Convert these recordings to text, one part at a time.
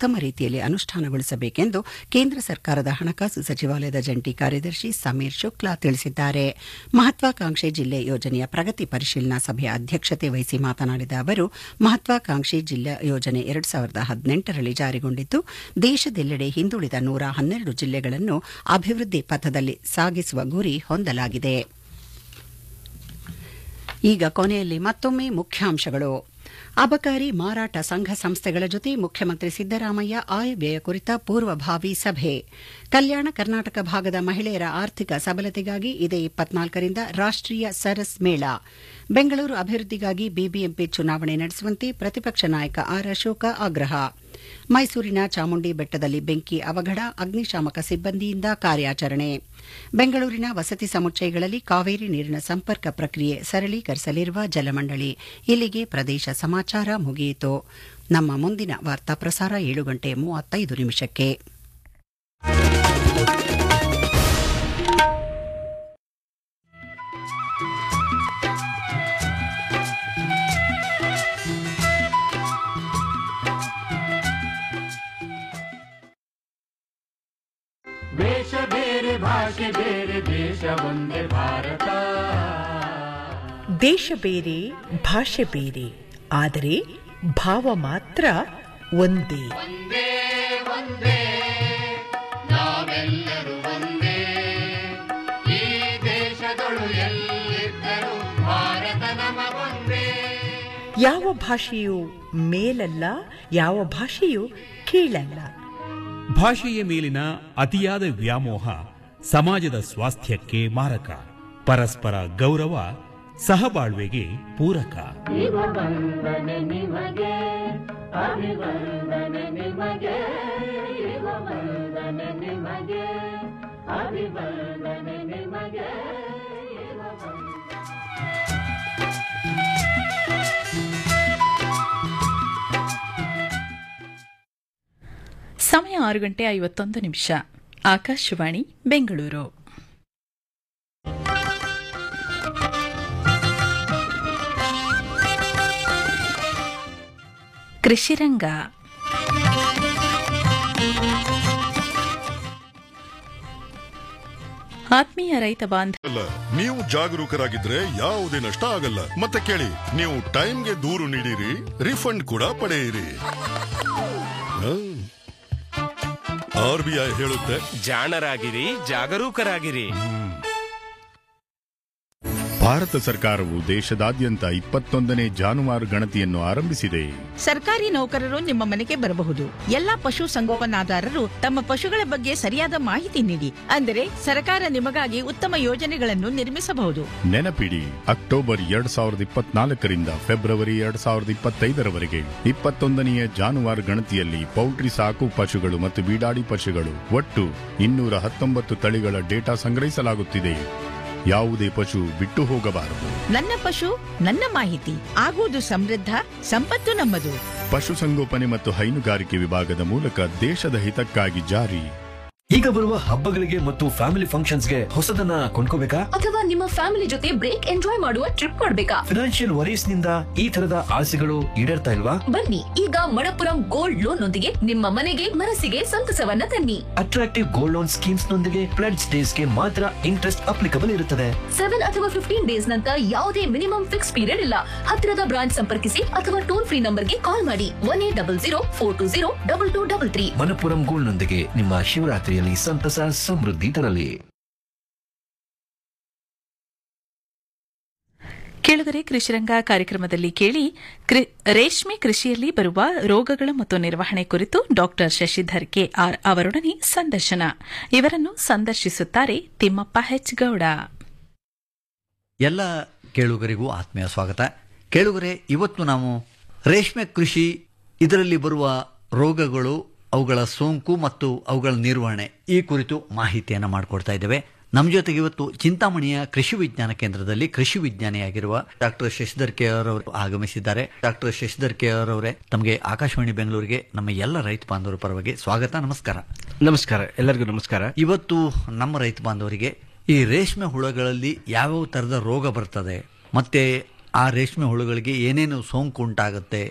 ಉತ್ತಮ ರೀತಿಯಲ್ಲಿ ಅನುಷ್ಠಾನಗೊಳಿಸಬೇಕೆಂದು ಕೇಂದ್ರ ಸರ್ಕಾರದ ಹಣಕಾಸು ಸಚಿವಾಲಯದ ಜಂಟಿ ಕಾರ್ಯದರ್ಶಿ ಸಮೀರ್ ಶುಕ್ಲಾ ತಿಳಿಸಿದ್ದಾರೆ ಮಹತ್ವಾಕಾಂಕ್ಷಿ ಜಿಲ್ಲೆ ಯೋಜನೆಯ ಪ್ರಗತಿ ಪರಿಶೀಲನಾ ಸಭೆಯ ಅಧ್ಯಕ್ಷತೆ ವಹಿಸಿ ಮಾತನಾಡಿದ ಅವರು ಮಹತ್ವಾಕಾಂಕ್ಷಿ ಜಿಲ್ಲಾ ಯೋಜನೆ ಎರಡು ಸಾವಿರದ ಹದಿನೆಂಟರಲ್ಲಿ ಜಾರಿಗೊಂಡಿದ್ದು ದೇಶದೆಲ್ಲೆಡೆ ಹಿಂದುಳಿದ ನೂರ ಹನ್ನೆರಡು ಜಿಲ್ಲೆಗಳನ್ನು ಅಭಿವೃದ್ಧಿ ಪಥದಲ್ಲಿ ಸಾಗಿಸುವ ಗುರಿ ಹೊಂದಲಾಗಿದೆ ಈಗ ಕೊನೆಯಲ್ಲಿ ಮತ್ತೊಮ್ಮೆ ಮುಖ್ಯಾಂಶಗಳು ಅಬಕಾರಿ ಮಾರಾಟ ಸಂಘ ಸಂಸ್ಥೆಗಳ ಜೊತೆ ಮುಖ್ಯಮಂತ್ರಿ ಸಿದ್ದರಾಮಯ್ಯ ಆಯವ್ಯಯ ಕುರಿತ ಪೂರ್ವಭಾವಿ ಸಭೆ ಕಲ್ಯಾಣ ಕರ್ನಾಟಕ ಭಾಗದ ಮಹಿಳೆಯರ ಆರ್ಥಿಕ ಸಬಲತೆಗಾಗಿ ಇದೇ ಇಪ್ಪತ್ನಾಲ್ಕರಿಂದ ರಾಷ್ಟೀಯ ಸರಸ್ ಮೇಳ ಬೆಂಗಳೂರು ಅಭಿವೃದ್ಧಿಗಾಗಿ ಬಿಬಿಎಂಪಿ ಚುನಾವಣೆ ನಡೆಸುವಂತೆ ಪ್ರತಿಪಕ್ಷ ನಾಯಕ ಆರ್ ಅಶೋಕ ಆಗ್ರಹ ಮೈಸೂರಿನ ಚಾಮುಂಡಿ ಬೆಟ್ಟದಲ್ಲಿ ಬೆಂಕಿ ಅವಘಡ ಅಗ್ನಿಶಾಮಕ ಸಿಬ್ಬಂದಿಯಿಂದ ಕಾರ್ಯಾಚರಣೆ ಬೆಂಗಳೂರಿನ ವಸತಿ ಸಮುಚ್ಚಯಗಳಲ್ಲಿ ಕಾವೇರಿ ನೀರಿನ ಸಂಪರ್ಕ ಪ್ರಕ್ರಿಯೆ ಸರಳೀಕರಿಸಲಿರುವ ಜಲಮಂಡಳಿ ಇಲ್ಲಿಗೆ ಪ್ರದೇಶ ಸಮಾಚಾರ ಮುಗಿಯಿತು ನಮ್ಮ ಮುಂದಿನ ವಾರ್ತಾ ಪ್ರಸಾರ ಏಳು ಗಂಟೆ ಮೂವತ್ತೈದು ನಿಮಿಷಕ್ಕೆ ವೇಷ ಬೇರೆ ಭಾಷೆ ಬೇರೆ ದೇಶ ಒಂದೇ ಭಾರತ ದೇಶ ಬೇರೆ ಭಾಷೆ ಬೇರೆ ಆದರೆ ಭಾವ ಮಾತ್ರ ಒಂದೇ ಒಂದೇ ಒಂದೇ ನಾವೆಲ್ಲರೂ ಒಂದೇ ಈ ದೇಶದೊಳು ಎಲ್ಲಿದ್ದರೂ ಭಾರತ ನಮ ಒಂದೇ ಯಾವ ಭಾಷೆಯು ಮೇಲಲ್ಲ ಯಾವ ಭಾಷೆಯು ಕೀಳಲ್ಲ ಭಾಷೆಯ ಮೇಲಿನ ಅತಿಯಾದ ವ್ಯಾಮೋಹ ಸಮಾಜದ ಸ್ವಾಸ್ಥ್ಯಕ್ಕೆ ಮಾರಕ ಪರಸ್ಪರ ಗೌರವ ಸಹಬಾಳ್ವೆಗೆ ಪೂರಕ ವಂದನೆ ನಿಮಗೆ ಅಭಿವಂದನೆ ನಿಮಗೆ ವಂದನೆ ನಿಮಗೆ ಅಭಿವಂದನೆ ನಿಮಗೆ ಸಮಯ ಆರು ಗಂಟೆ ಐವತ್ತೊಂದು ನಿಮಿಷ ಆಕಾಶವಾಣಿ ಬೆಂಗಳೂರು ಕೃಷಿರಂಗ ಆತ್ಮೀಯ ರೈತ ಬಾಂಧ ಅಲ್ಲ ನೀವು ಜಾಗರೂಕರಾಗಿದ್ರೆ ಯಾವುದೇ ನಷ್ಟ ಆಗಲ್ಲ ಮತ್ತೆ ಕೇಳಿ ನೀವು ಟೈಮ್ಗೆ ದೂರು ನೀಡಿರಿ ರಿಫಂಡ್ ಕೂಡ ಪಡೆಯಿರಿ ಆರ್ ಬಿ ಐ ಹೇಳುತ್ತೆ ಜಾಣರಾಗಿರಿ ಜಾಗರೂಕರಾಗಿರಿ ಭಾರತ ಸರ್ಕಾರವು ದೇಶದಾದ್ಯಂತ ಇಪ್ಪತ್ತೊಂದನೇ ಜಾನುವಾರು ಗಣತಿಯನ್ನು ಆರಂಭಿಸಿದೆ ಸರ್ಕಾರಿ ನೌಕರರು ನಿಮ್ಮ ಮನೆಗೆ ಬರಬಹುದು ಎಲ್ಲಾ ಪಶು ಸಂಗೋಪನಾದಾರರು ತಮ್ಮ ಪಶುಗಳ ಬಗ್ಗೆ ಸರಿಯಾದ ಮಾಹಿತಿ ನೀಡಿ ಅಂದರೆ ಸರ್ಕಾರ ನಿಮಗಾಗಿ ಉತ್ತಮ ಯೋಜನೆಗಳನ್ನು ನಿರ್ಮಿಸಬಹುದು ನೆನಪಿಡಿ ಅಕ್ಟೋಬರ್ ಎರಡ್ ಸಾವಿರದ ಇಪ್ಪತ್ನಾಲ್ಕರಿಂದ ಫೆಬ್ರವರಿ ಎರಡ್ ಸಾವಿರದ ಇಪ್ಪತ್ತೈದರವರೆಗೆ ಇಪ್ಪತ್ತೊಂದನೆಯ ಜಾನುವಾರು ಗಣತಿಯಲ್ಲಿ ಪೌಲ್ಟ್ರಿ ಸಾಕು ಪಶುಗಳು ಮತ್ತು ಬೀಡಾಡಿ ಪಶುಗಳು ಒಟ್ಟು ಇನ್ನೂರ ಹತ್ತೊಂಬತ್ತು ತಳಿಗಳ ಡೇಟಾ ಸಂಗ್ರಹಿಸಲಾಗುತ್ತಿದೆ ಯಾವುದೇ ಪಶು ಬಿಟ್ಟು ಹೋಗಬಾರದು ನನ್ನ ಪಶು ನನ್ನ ಮಾಹಿತಿ ಆಗುವುದು ಸಮೃದ್ಧ ಸಂಪತ್ತು ನಮ್ಮದು ಪಶುಸಂಗೋಪನೆ ಮತ್ತು ಹೈನುಗಾರಿಕೆ ವಿಭಾಗದ ಮೂಲಕ ದೇಶದ ಹಿತಕ್ಕಾಗಿ ಜಾರಿ ಈಗ ಬರುವ ಹಬ್ಬಗಳಿಗೆ ಮತ್ತು ಫ್ಯಾಮಿಲಿ ಫಂಕ್ಷನ್ಸ್ಗೆ ಹೊಸದನ್ನ ಕೊಂಡ್ಕೋಬೇಕಾ ಅಥವಾ ನಿಮ್ಮ ಫ್ಯಾಮಿಲಿ ಜೊತೆ ಬ್ರೇಕ್ ಎಂಜಾಯ್ ಮಾಡುವ ಟ್ರಿಪ್ ಕೊಡ್ಬೇಕಾ ಫಿನಾನ್ಷಿಯಲ್ ವರೀಸ್ ನಿಂದ ಈ ತರದ ಆಸೆಗಳು ಈಡೇರ್ತಾ ಇಲ್ವಾ ಬನ್ನಿ ಈಗ ಮಣಪುರಂ ಗೋಲ್ಡ್ ಲೋನ್ ನೊಂದಿಗೆ ನಿಮ್ಮ ಮನೆಗೆ ಮನಸ್ಸಿಗೆ ಸಂತಸವನ್ನ ತನ್ನಿ ಅಟ್ರಾಕ್ಟಿವ್ ಗೋಲ್ಡ್ ಲೋನ್ ಸ್ಕೀಮ್ಸ್ ನೊಂದಿಗೆ ಪ್ಲೆಡ್ಸ್ ಡೇಸ್ ಗೆ ಮಾತ್ರ ಇಂಟ್ರೆಸ್ಟ್ ಅಪ್ಲಿಕಬಲ್ ಇರುತ್ತದೆ ಸೆವೆನ್ ಅಥವಾ ಫಿಫ್ಟೀನ್ ಡೇಸ್ ನಂತರ ಯಾವುದೇ ಮಿನಿಮಮ್ ಫಿಕ್ಸ್ ಪೀರಿಯಡ್ ಇಲ್ಲ ಹತ್ತಿರದ ಬ್ರಾಂಚ್ ಸಂಪರ್ಕಿಸಿ ಅಥವಾ ಟೋಲ್ ಫ್ರೀ ನಂಬರ್ಗೆ ಕಾಲ್ ಮಾಡಿ one eight double zero four two zero double two double three Manappuram gold ನೊಂದಿಗೆ ನಿಮ್ಮ ಶಿವರಾತ್ರಿಯಲ್ಲಿ ಸಂತಸ ಸಮೃದ್ಧಿ ತರಲಿ ಕೇಳುಗರೆ ಕೃಷಿರಂಗ ಕಾರ್ಯಕ್ರಮದಲ್ಲಿ ಕೇಳಿ ಕೃ- ರೇಷ್ಮೆ ಕೃಷಿಯಲ್ಲಿ ಬರುವ ರೋಗಗಳು ಮತ್ತು ನಿರ್ವಹಣೆ ಕುರಿತು ಡಾಕ್ಟರ್ ಶಶಿಧರ್ ಕೆ ಆರ್ ಅವರೊಡನೆ ಸಂದರ್ಶನ ಇವರನ್ನು ಸಂದರ್ಶಿಸುತ್ತಾರೆ ತಿಮ್ಮಪ್ಪ ಹೆಚ್ ಗೌಡ ಎಲ್ಲ ಕೇಳುಗರಿಗೂ ಆತ್ಮೀಯ ಸ್ವಾಗತ ಕೇಳುಗರೆ ಇವತ್ತು ನಾವು ರೇಷ್ಮೆ ಕೃಷಿ ಇದರಲ್ಲಿ ಬರುವ ರೋಗಗಳು ಅವುಗಳ ಸೋಂಕು ಮತ್ತು ಅವುಗಳ ನಿರ್ವಹಣೆ ಈ ಕುರಿತು ಮಾಹಿತಿಯನ್ನು ಮಾಡಿಕೊಡ್ತಾ ಇದ್ದೇವೆ ನಮ್ಮ ಜೊತೆಗೆ ಇವತ್ತು ಚಿಂತಾಮಣಿಯ ಕೃಷಿ ವಿಜ್ಞಾನ ಕೇಂದ್ರದಲ್ಲಿ ಕೃಷಿ ವಿಜ್ಞಾನಿಯಾಗಿರುವ ಡಾಕ್ಟರ್ ಶಶಿಧರ್ ಕೆ ಆರ್ ಅವರು ಆಗಮಿಸಿದ್ದಾರೆ ಡಾಕ್ಟರ್ ಶಶಿಧರ್ ಕೆ ಆರ್ ಅವರೇ ತಮಗೆ ಆಕಾಶವಾಣಿ ಬೆಂಗಳೂರಿಗೆ ನಮ್ಮ ಎಲ್ಲ ರೈತ ಬಾಂಧವರ ಪರವಾಗಿ ಸ್ವಾಗತ ನಮಸ್ಕಾರ ನಮಸ್ಕಾರ ಎಲ್ಲರಿಗೂ ನಮಸ್ಕಾರ ಇವತ್ತು ನಮ್ಮ ರೈತ ಬಾಂಧವರಿಗೆ ಈ ರೇಷ್ಮೆ ಹುಳಗಳಲ್ಲಿ ಯಾವ್ಯಾವ ಥರದ ರೋಗ ಬರ್ತದೆ ಮತ್ತೆ ಆ ರೇಷ್ಮೆ ಹುಳುಗಳಿಗೆ ಏನೇನು ಸೋಂಕು ಉಂಟಾಗುತ್ತೆ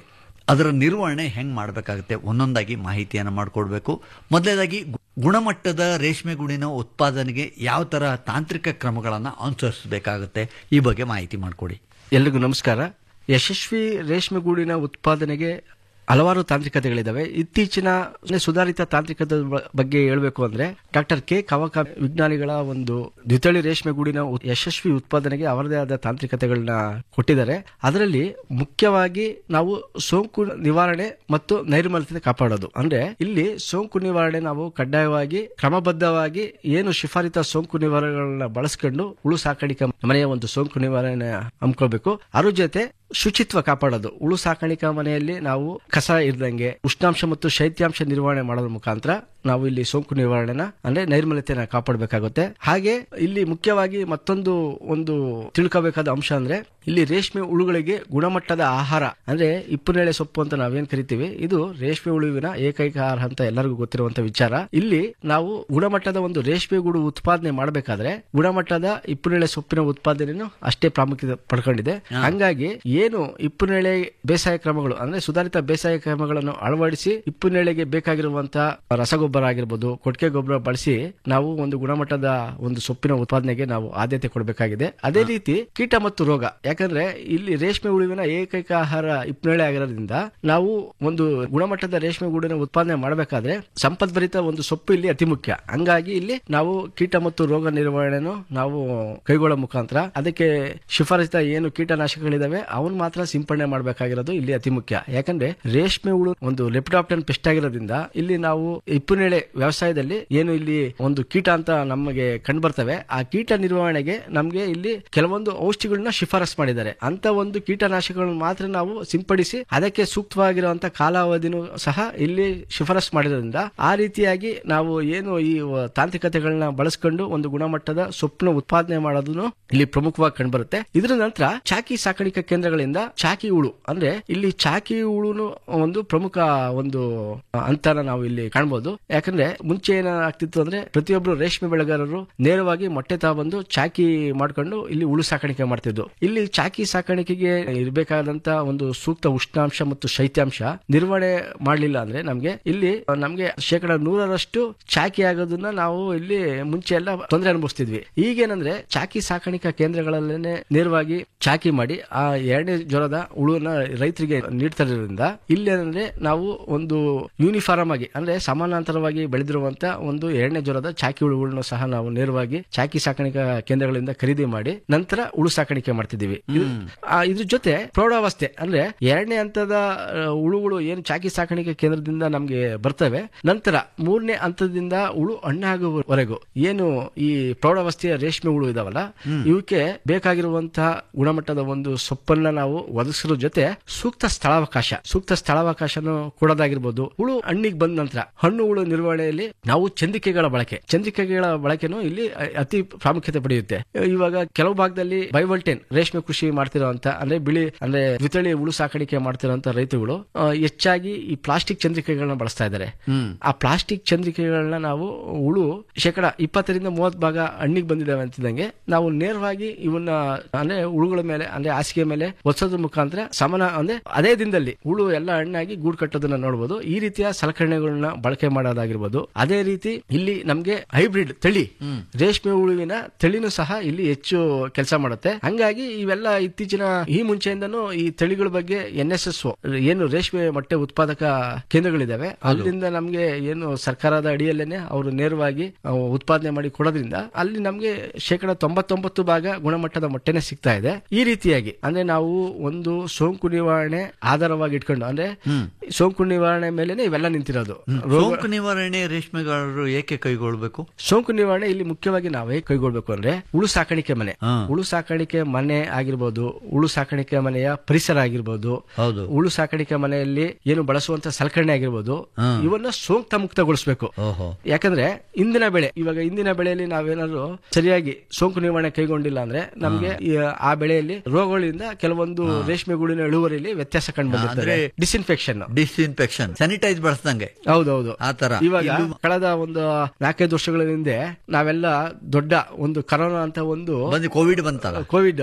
ಅದರ ನಿರ್ವಹಣೆ ಹೆಂಗ್ ಮಾಡಬೇಕಾಗುತ್ತೆ ಒಂದೊಂದಾಗಿ ಮಾಹಿತಿಯನ್ನು ಮಾಡಿಕೊಡ್ಬೇಕು ಮೊದಲನೇದಾಗಿ ಗು- ಗುಣಮಟ್ಟದ ರೇಷ್ಮೆ ಗೂಡಿನ ಉತ್ಪಾದನೆಗೆ ಯಾವ ತರ ತಾಂತ್ರಿಕ ಕ್ರಮಗಳನ್ನು ಅನುಸರಿಸಬೇಕಾಗುತ್ತೆ ಈ ಬಗ್ಗೆ ಮಾಹಿತಿ ಮಾಡಿಕೊಡಿ ಎಲ್ರಿಗೂ ನಮಸ್ಕಾರ ಯಶಸ್ವಿ ರೇಷ್ಮೆ ಗೂಡಿನ ಉತ್ಪಾದನೆಗೆ ಹಲವಾರು ತಾಂತ್ರಿಕತೆಗಳಿದಾವೆ ಇತ್ತೀಚಿನ ಸುಧಾರಿತ ತಾಂತ್ರಿಕತೆ ಬ- ಬಗ್ಗೆ ಹೇಳಬೇಕು ಅಂದ್ರೆ ಡಾಕ್ಟರ್ ಕೆ ಕವಕ ವಿಜ್ಞಾನಿಗಳ ಒಂದು ದ್ವಿತಳಿ ರೇಷ್ಮೆ ಗೂಡಿನ ಉತ್- ಯಶಸ್ವಿ ಉತ್ಪಾದನೆಗೆ ಅವರದೇ ಆದ ತಾಂತ್ರಿಕತೆಗಳನ್ನ ಕೊಟ್ಟಿದ್ದಾರೆ ಅದರಲ್ಲಿ ಮುಖ್ಯವಾಗಿ ನಾವು ಸೋಂಕು ನಿವಾರಣೆ ಮತ್ತು ನೈರ್ಮಲ್ಯತೆ ಕಾಪಾಡೋದು ಅಂದ್ರೆ ಇಲ್ಲಿ ಸೋಂಕು ನಿವಾರಣೆ ನಾವು ಕಡ್ಡಾಯವಾಗಿ ಕ್ರಮಬದ್ಧವಾಗಿ ಏನು ಶಿಫಾರಿತ ಸೋಂಕು ನಿವಾರಣೆಗಳನ್ನ ಬಳಸ್ಕೊಂಡು ಹುಳು ಸಾಕಾಣಿಕೆ ಮನೆಯ ಒಂದು ಸೋಂಕು ನಿವಾರಣೆ ಹಮ್ಕೊಳ್ಬೇಕು ಅದ್ರ ಜೊತೆ ಶುಚಿತ್ವ ಕಾಪಾಡೋದು ಹುಳು ಸಾಕಾಣಿಕಾ ಮನೆಯಲ್ಲಿ ನಾವು ಕಸ ಇರ್ದಂಗೆ ಉಷ್ಣಾಂಶ ಮತ್ತು ಶೈತ್ಯಾಂಶ ನಿರ್ವಹಣೆ ಮಾಡೋದ್ರ ಮುಖಾಂತರ ನಾವು ಇಲ್ಲಿ ಸೋಂಕು ನಿವಾರಣೆನ ಅಂದ್ರೆ ನೈರ್ಮಲ್ಯತೆನ ಕಾಪಾಡಬೇಕಾಗುತ್ತೆ ಹಾಗೆ ಇಲ್ಲಿ ಮುಖ್ಯವಾಗಿ ಮತ್ತೊಂದು ಒಂದು ತಿಳ್ಕೋಬೇಕಾದ ಅಂಶ ಅಂದ್ರೆ ಇಲ್ಲಿ ರೇಷ್ಮೆ ಹುಳುಗಳಿಗೆ ಗುಣಮಟ್ಟದ ಆಹಾರ ಅಂದ್ರೆ ಇಪ್ಪನೇಳೆ ಸೊಪ್ಪು ಅಂತ ನಾವೇನ್ ಕರಿತೀವಿ ಇದು ರೇಷ್ಮೆ ಹುಳುವಿನ ಏಕೈಕ ಆಹಾರ ಅಂತ ಎಲ್ಲರಿಗೂ ಗೊತ್ತಿರುವಂತ ವಿಚಾರ ಇಲ್ಲಿ ನಾವು ಗುಣಮಟ್ಟದ ಒಂದು ರೇಷ್ಮೆ ಗೂಡು ಉತ್ಪಾದನೆ ಮಾಡಬೇಕಾದ್ರೆ ಗುಣಮಟ್ಟದ ಇಪ್ಪನೇಳೆ ಸೊಪ್ಪಿನ ಉತ್ಪಾದನೆಯನ್ನು ಅಷ್ಟೇ ಪ್ರಾಮುಖ್ಯತೆ ಪಡ್ಕೊಂಡಿದೆ ಹಂಗಾಗಿ ಏನು ಇಪ್ಪನೇಳೆ ಬೇಸಾಯ ಕ್ರಮಗಳು ಅಂದ್ರೆ ಸುಧಾರಿತ ಬೇಸಾಯ ಕ್ರಮಗಳನ್ನು ಅಳವಡಿಸಿ ಇಪ್ಪನೇಳೆಗೆ ಬೇಕಾಗಿರುವಂತಹ ರಸಗೊಬ್ಬರ ಆಗಿರ್ಬೋದು ಕೊಟ್ಟಿಗೆ ಗೊಬ್ಬರ ಬಳಸಿ ನಾವು ಒಂದು ಗುಣಮಟ್ಟದ ಒಂದು ಸೊಪ್ಪಿನ ಉತ್ಪಾದನೆಗೆ ನಾವು ಆದ್ಯತೆ ಕೊಡಬೇಕಾಗಿದೆ ಅದೇ ರೀತಿ ಕೀಟ ಮತ್ತು ರೋಗ ಯಾಕಂದ್ರೆ ಇಲ್ಲಿ ರೇಷ್ಮೆ ಹುಳುವಿನ ಏಕೈಕ ಆಹಾರ ಇಪ್ಪನೇಳೆ ಆಗಿರೋದ್ರಿಂದ ನಾವು ಒಂದು ಗುಣಮಟ್ಟದ ರೇಷ್ಮೆ ಗೂಡಿನ ಉತ್ಪಾದನೆ ಮಾಡಬೇಕಾದ್ರೆ ಸಂಪದ್ಭರಿತ ಒಂದು ಸೊಪ್ಪು ಇಲ್ಲಿ ಅತಿ ಮುಖ್ಯ ಹಂಗಾಗಿ ಇಲ್ಲಿ ನಾವು ಕೀಟ ಮತ್ತು ರೋಗ ನಿರ್ವಹಣೆಯನ್ನು ನಾವು ಕೈಗೊಳ್ಳೋ ಮುಖಾಂತರ ಅದಕ್ಕೆ ಶಿಫಾರಸಿತ ಏನು ಕೀಟನಾಶಕಗಳಿದಾವೆ ಅವನ್ ಮಾತ್ರ ಸಿಂಪಡಣೆ ಮಾಡಬೇಕಾಗಿರೋದು ಇಲ್ಲಿ ಅತಿ ಮುಖ್ಯ ಯಾಕಂದ್ರೆ ರೇಷ್ಮೆ ಹುಳು ಒಂದು ಲೆಪ್ಟಾಪ್ಟನ್ ಪೆಸ್ಟ್ ಆಗಿರೋದ್ರಿಂದ ಇಲ್ಲಿ ನಾವು ಇಪ್ಪನೇಳೆ ವ್ಯವಸಾಯದಲ್ಲಿ ಏನು ಇಲ್ಲಿ ಒಂದು ಕೀಟ ಅಂತ ನಮಗೆ ಕಂಡು ಬರ್ತವೆ ಆ ಕೀಟ ನಿರ್ವಹಣೆಗೆ ನಮಗೆ ಇಲ್ಲಿ ಕೆಲವೊಂದು ಔಷಧಿಗಳನ್ನ ಶಿಫಾರಸ್ ಮಾಡಿದ್ದಾರೆ ಅಂತ ಒಂದು ಕೀಟನಾಶಕಗಳನ್ನು ಮಾತ್ರ ನಾವು ಸಿಂಪಡಿಸಿ ಅದಕ್ಕೆ ಸೂಕ್ತವಾಗಿರುವಂತ ಕಾಲಾವಧಿನೂ ಸಹ ಇಲ್ಲಿ ಶಿಫಾರಸ್ ಮಾಡಿರೋದ್ರಿಂದ ಆ ರೀತಿಯಾಗಿ ನಾವು ಏನು ಈ ವ- ತಾಂತ್ರಿಕತೆಗಳನ್ನ ಬಳಸ್ಕೊಂಡು ಒಂದು ಗುಣಮಟ್ಟದ ಸೊಪ್ಪಿನ ಉತ್ಪಾದನೆ ಮಾಡೋದನ್ನು ಇಲ್ಲಿ ಪ್ರಮುಖವಾಗಿ ಕಂಡುಬರುತ್ತೆ ಇದರ ನಂತರ ಚಾಕಿ ಸಾಕಾಣಿಕಾ ಕೇಂದ್ರಗಳಿಂದ ಚಾಕಿ ಹುಳು ಅಂದ್ರೆ ಇಲ್ಲಿ ಚಾಕಿ ಹುಳುನು ಒಂದು ಪ್ರಮುಖ ಒಂದು ಅಂತಾನ ನಾವು ಇಲ್ಲಿ ಕಾಣ್ಬೋದು ಯಾಕಂದ್ರೆ ಮುಂಚೆ ಏನಾಗ್ತಿತ್ತು ಅಂದ್ರೆ ಪ್ರತಿಯೊಬ್ರು ರೇಷ್ಮೆ ಬೆಳೆಗಾರರು ನೇರವಾಗಿ ಮೊಟ್ಟೆ ತಗೊಂಡು ಚಾಕಿ ಮಾಡ್ಕೊಂಡು ಇಲ್ಲಿ ಹುಳು ಸಾಕಾಣಿಕೆ ಮಾಡ್ತಿದ್ರು ಇಲ್ಲಿ ಚಾಕಿ ಸಾಕಾಣಿಕೆಗೆ ಇರಬೇಕಾದಂತ ಒಂದು ಸೂಕ್ತ ಉಷ್ಣಾಂಶ ಮತ್ತು ಶೈತ್ಯಾಂಶ ನಿರ್ವಹಣೆ ಮಾಡಲಿಲ್ಲ ಅಂದ್ರೆ ನಮ್ಗೆ ಇಲ್ಲಿ ನಮ್ಗೆ ಶೇಕಡ ನೂರರಷ್ಟು ಚಾಕಿ ಆಗೋದನ್ನ ನಾವು ಇಲ್ಲಿ ಮುಂಚೆ ಎಲ್ಲ ತೊಂದರೆ ಅನುಭವಿಸ್ತಿದ್ವಿ ಈಗೇನಂದ್ರೆ ಚಾಕಿ ಸಾಕಾಣಿಕಾ ಕೇಂದ್ರಗಳಲ್ಲೇನೆ ನೇರವಾಗಿ ಚಾಕಿ ಮಾಡಿ ಆ ಎರಡನೇ ಜ್ವರದ ಹುಳುವನ್ನ ರೈತರಿಗೆ ನೀಡ್ತಾ ಇರೋದ್ರಿಂದ ಇಲ್ಲಿ ಏನಂದ್ರೆ ನಾವು ಒಂದು ಯೂನಿಫಾರ್ಮ್ ಆಗಿ ಅಂದ್ರೆ ಸಮಾನಾಂತರವಾಗಿ ಬೆಳೆದಿರುವಂತ ಒಂದು ಎರಡನೇ ಜ್ವರದ ಚಾಕಿ ಹುಳುಗಳನ್ನು ಸಹ ನಾವು ನೇರವಾಗಿ ಚಾಕಿ ಸಾಕಾಣಿಕಾ ಕೇಂದ್ರಗಳಿಂದ ಖರೀದಿ ಮಾಡಿ ನಂತರ ಹುಳು ಸಾಕಾಣಿಕೆ ಮಾಡ್ತಿದ್ದೀವಿ ಇದು- ಆ, ಇದ್ರ ಜೊತೆ ಪ್ರೌಢಾವಸ್ಥೆ ಅಂದ್ರೆ ಎರಡನೇ ಹಂತದ ಆ, ಹುಳುಗಳು ಏನು ಚಾಕಿ ಸಾಕಾಣಿಕೆ ಕೇಂದ್ರದಿಂದ ನಮ್ಗೆ ಬರ್ತವೆ ನಂತರ ಮೂರನೇ ಹಂತದಿಂದ ಹುಳು ಹಣ್ಣಾಗುವವರೆಗೂ ಏನು ಈ ಪ್ರೌಢಾವಸ್ಥೆಯ ರೇಷ್ಮೆ ಹುಳು ಇದಾವಲ್ಲ ಇವಕ್ಕೆ ಬೇಕಾಗಿರುವಂತಹ ಗುಣಮಟ್ಟದ ಒಂದು ಸೊಪ್ಪನ್ನ ನಾವು ಒದಗಿಸೋದ್ರ ಜೊತೆ ಸೂಕ್ತ ಸ್ಥಳಾವಕಾಶ ಸೂಕ್ತ ಸ್ಥಳಾವಕಾಶನು ಕೊಡೋದಾಗಿರ್ಬೋದು ಹುಳು ಹಣ್ಣಿಗೆ ಬಂದ ನಂತರ ಹಣ್ಣು ಹುಳು ನಿರ್ವಹಣೆಯಲ್ಲಿ ನಾವು ಚಂದ್ರಿಕೆಗಳ ಬಳಕೆ ಚಂದ್ರಿಕೆಗಳ ಬಳಕೆನೂ ಇಲ್ಲಿ ಅ- ಅತಿ ಪ್ರಾಮುಖ್ಯತೆ ಪಡೆಯುತ್ತೆ ಇವಾಗ ಕೆಲವು ಭಾಗದಲ್ಲಿ ಬೈವಲ್ಟೇನ್ ರೇಷ್ಮೆ ಕೃಷಿ ಮಾಡ್ತಿರೋಂತ ಅಂದ್ರೆ ಬಿಳಿ ಅಂದ್ರೆ ದ್ವಿತಳಿ ಹುಳು ಸಾಕಾಣಿಕೆ ಮಾಡ್ತಿರೋಂತ ರೈತರುಗಳು ಆ, ಹೆಚ್ಚಾಗಿ ಈ ಪ್ಲಾಸ್ಟಿಕ್ ಚಂದ್ರಿಕೆಗಳನ್ನ ಬಳಸ್ತಾ ಇದ್ದಾರೆ ಆ ಪ್ಲಾಸ್ಟಿಕ್ ಚಂದ್ರಿಕೆಗಳನ್ನ ನಾವು ಹುಳು ಶೇಕಡ ಇಪ್ಪತ್ತರಿಂದ ಮೂವತ್ತು ಭಾಗ ಹಣ್ಣಿಗೆ ಬಂದಿದ್ದಾವೆ ಅಂತಿದ್ದಂಗೆ ನಾವು ನೇರವಾಗಿ ಇವನ್ನ ಅಂದ್ರೆ ಹುಳುಗಳ ಮೇಲೆ ಅಂದ್ರೆ ಹಾಸಿಗೆ ಮೇಲೆ ಒತ್ಸೋದ್ರ ಮುಖಾಂತರ ಸಮಾನ ಅಂದ್ರೆ ಅದೇ ದಿನದಲ್ಲಿ ಹುಳು ಎಲ್ಲ ಹಣ್ಣಾಗಿ ಗೂಡು ಕಟ್ಟೋದನ್ನ ನೋಡಬಹುದು ಈ ರೀತಿಯ ಸಲಕರಣೆಗಳನ್ನ ಬಳಕೆ ಮಾಡೋದಾಗಿರ್ಬೋದು ಅದೇ ರೀತಿ ಇಲ್ಲಿ ನಮ್ಗೆ ಹೈಬ್ರಿಡ್ ತಳಿ ರೇಷ್ಮೆ ಹುಳುವಿನ ತಳಿನೂ ಸಹ ಇಲ್ಲಿ ಹೆಚ್ಚು ಕೆಲಸ ಮಾಡುತ್ತೆ ಹಂಗಾಗಿ ಇವೆಲ್ಲ ಇತ್ತೀಚಿನ ಈ ಮುಂಚೆಯಿಂದನೂ ಈ ತಳಿಗಳ ಬಗ್ಗೆ ಎನ್ ಎಸ್ ಎಸ್ ಏನು ರೇಷ್ಮೆ ಮೊಟ್ಟೆ ಉತ್ಪಾದಕ ಕೇಂದ್ರಗಳಿದಾವೆ ಅಲ್ಲಿಂದ ನಮ್ಗೆ ಏನು ಸರ್ಕಾರದ ಅಡಿಯಲ್ಲೇನೆ ಅವರು ನೇರವಾಗಿ ಅಹ್, ಉತ್ಪಾದನೆ ಮಾಡಿ ಕೊಡೋದ್ರಿಂದ ಅಲ್ಲಿ ನಮ್ಗೆ ಶೇಕಡ ತೊಂಬತ್ತೊಂಬತ್ತು ಭಾಗ ಗುಣಮಟ್ಟದ ಮೊಟ್ಟೆನೆ ಸಿಗ್ತಾ ಇದೆ ಈ ರೀತಿಯಾಗಿ ಅಂದ್ರೆ ನಾವು ಒಂದು ಸೋಂಕು ನಿವಾರಣೆ ಆಧಾರವಾಗಿ ಇಟ್ಕೊಂಡು ಅಂದ್ರೆ ಸೋಂಕು ನಿವಾರಣೆ ಮೇಲೆನೆ ಇವೆಲ್ಲ ನಿಂತಿರೋದು ರೋಗ- ಸೋಂಕು ನಿವಾರಣೆ ರೇಷ್ಮೆಗಾರರು ಏಕೆ ಕೈಗೊಳ್ಬೇಕು ಸೋಂಕು ನಿವಾರಣೆ ಇಲ್ಲಿ ಮುಖ್ಯವಾಗಿ ನಾವೇ ಕೈಗೊಳ್ಬೇಕು ಅಂದ್ರೆ ಹುಳು ಸಾಕಾಣಿಕೆ ಮನೆ ಹುಳು ಸಾಕಾಣಿಕೆ ಮನೆ ಆಗಿರ್ಬೋದು ಹುಳು ಸಾಕಾಣಿಕೆ ಮನೆಯ ಪರಿಸರ ಆಗಿರ್ಬೋದು ಹೌದು ಹುಳು ಸಾಕಾಣಿಕೆ ಮನೆಯಲ್ಲಿ ಏನು ಬಳಸುವಂತ ಸಲಕರಣೆ ಆಗಿರ್ಬೋದು ಇವನ್ನ ಸೋಂಕ್ತ ಮುಕ್ತಗೊಳಿಸಬೇಕು ಓಹೋ ಯಾಕಂದ್ರೆ ಇಂದಿನ ಬೆಳೆ ಇವಾಗ ಇಂದಿನ ಬೆಳೆಯಲ್ಲಿ ನಾವೇನಾದ್ರು ಸರಿಯಾಗಿ ಸೋಂಕು ನಿರ್ವಹಣೆ ಕೈಗೊಂಡಿಲ್ಲ ಅಂದ್ರೆ ನಮ್ಗೆ ಈ ಆ ಬೆಳೆಯಲ್ಲಿ ರೋಗಗಳಿಂದ ಕೆಲವೊಂದು ರೇಷ್ಮೆ ಗೂಡಿನ ಇಳುವರಿಯಲ್ಲಿ ವ್ಯತ್ಯಾಸ ಕಂಡು ಬಂದಿರ್ತದೆ ಅಂದ್ರೆ- ಡಿಸ್ಇನ್ಫೆಕ್ಷನ್ ಡಿಸ್ಇನ್ಫೆಕ್ಷನ್ ಸ್ಯಾನಿಟೈಸ್ ಬಳಸ್ದಂಗೆ ಹೌದೌದು ಆ ತರ ಇವಾಗ ಇಲ್ಲೂ- ಕಳೆದ ಒಂದು ನಾಲ್ಕೈದು ವರ್ಷಗಳ ಹಿಂದೆ ನಾವೆಲ್ಲ ದೊಡ್ಡ ಒಂದು ಕರೋನಾ ಅಂತ ಒಂದು ಬಂದು ಕೋವಿಡ್ ಬಂತಲ್ಲ ಕೋವಿಡ್ ರೋಗಕ್ಕೆ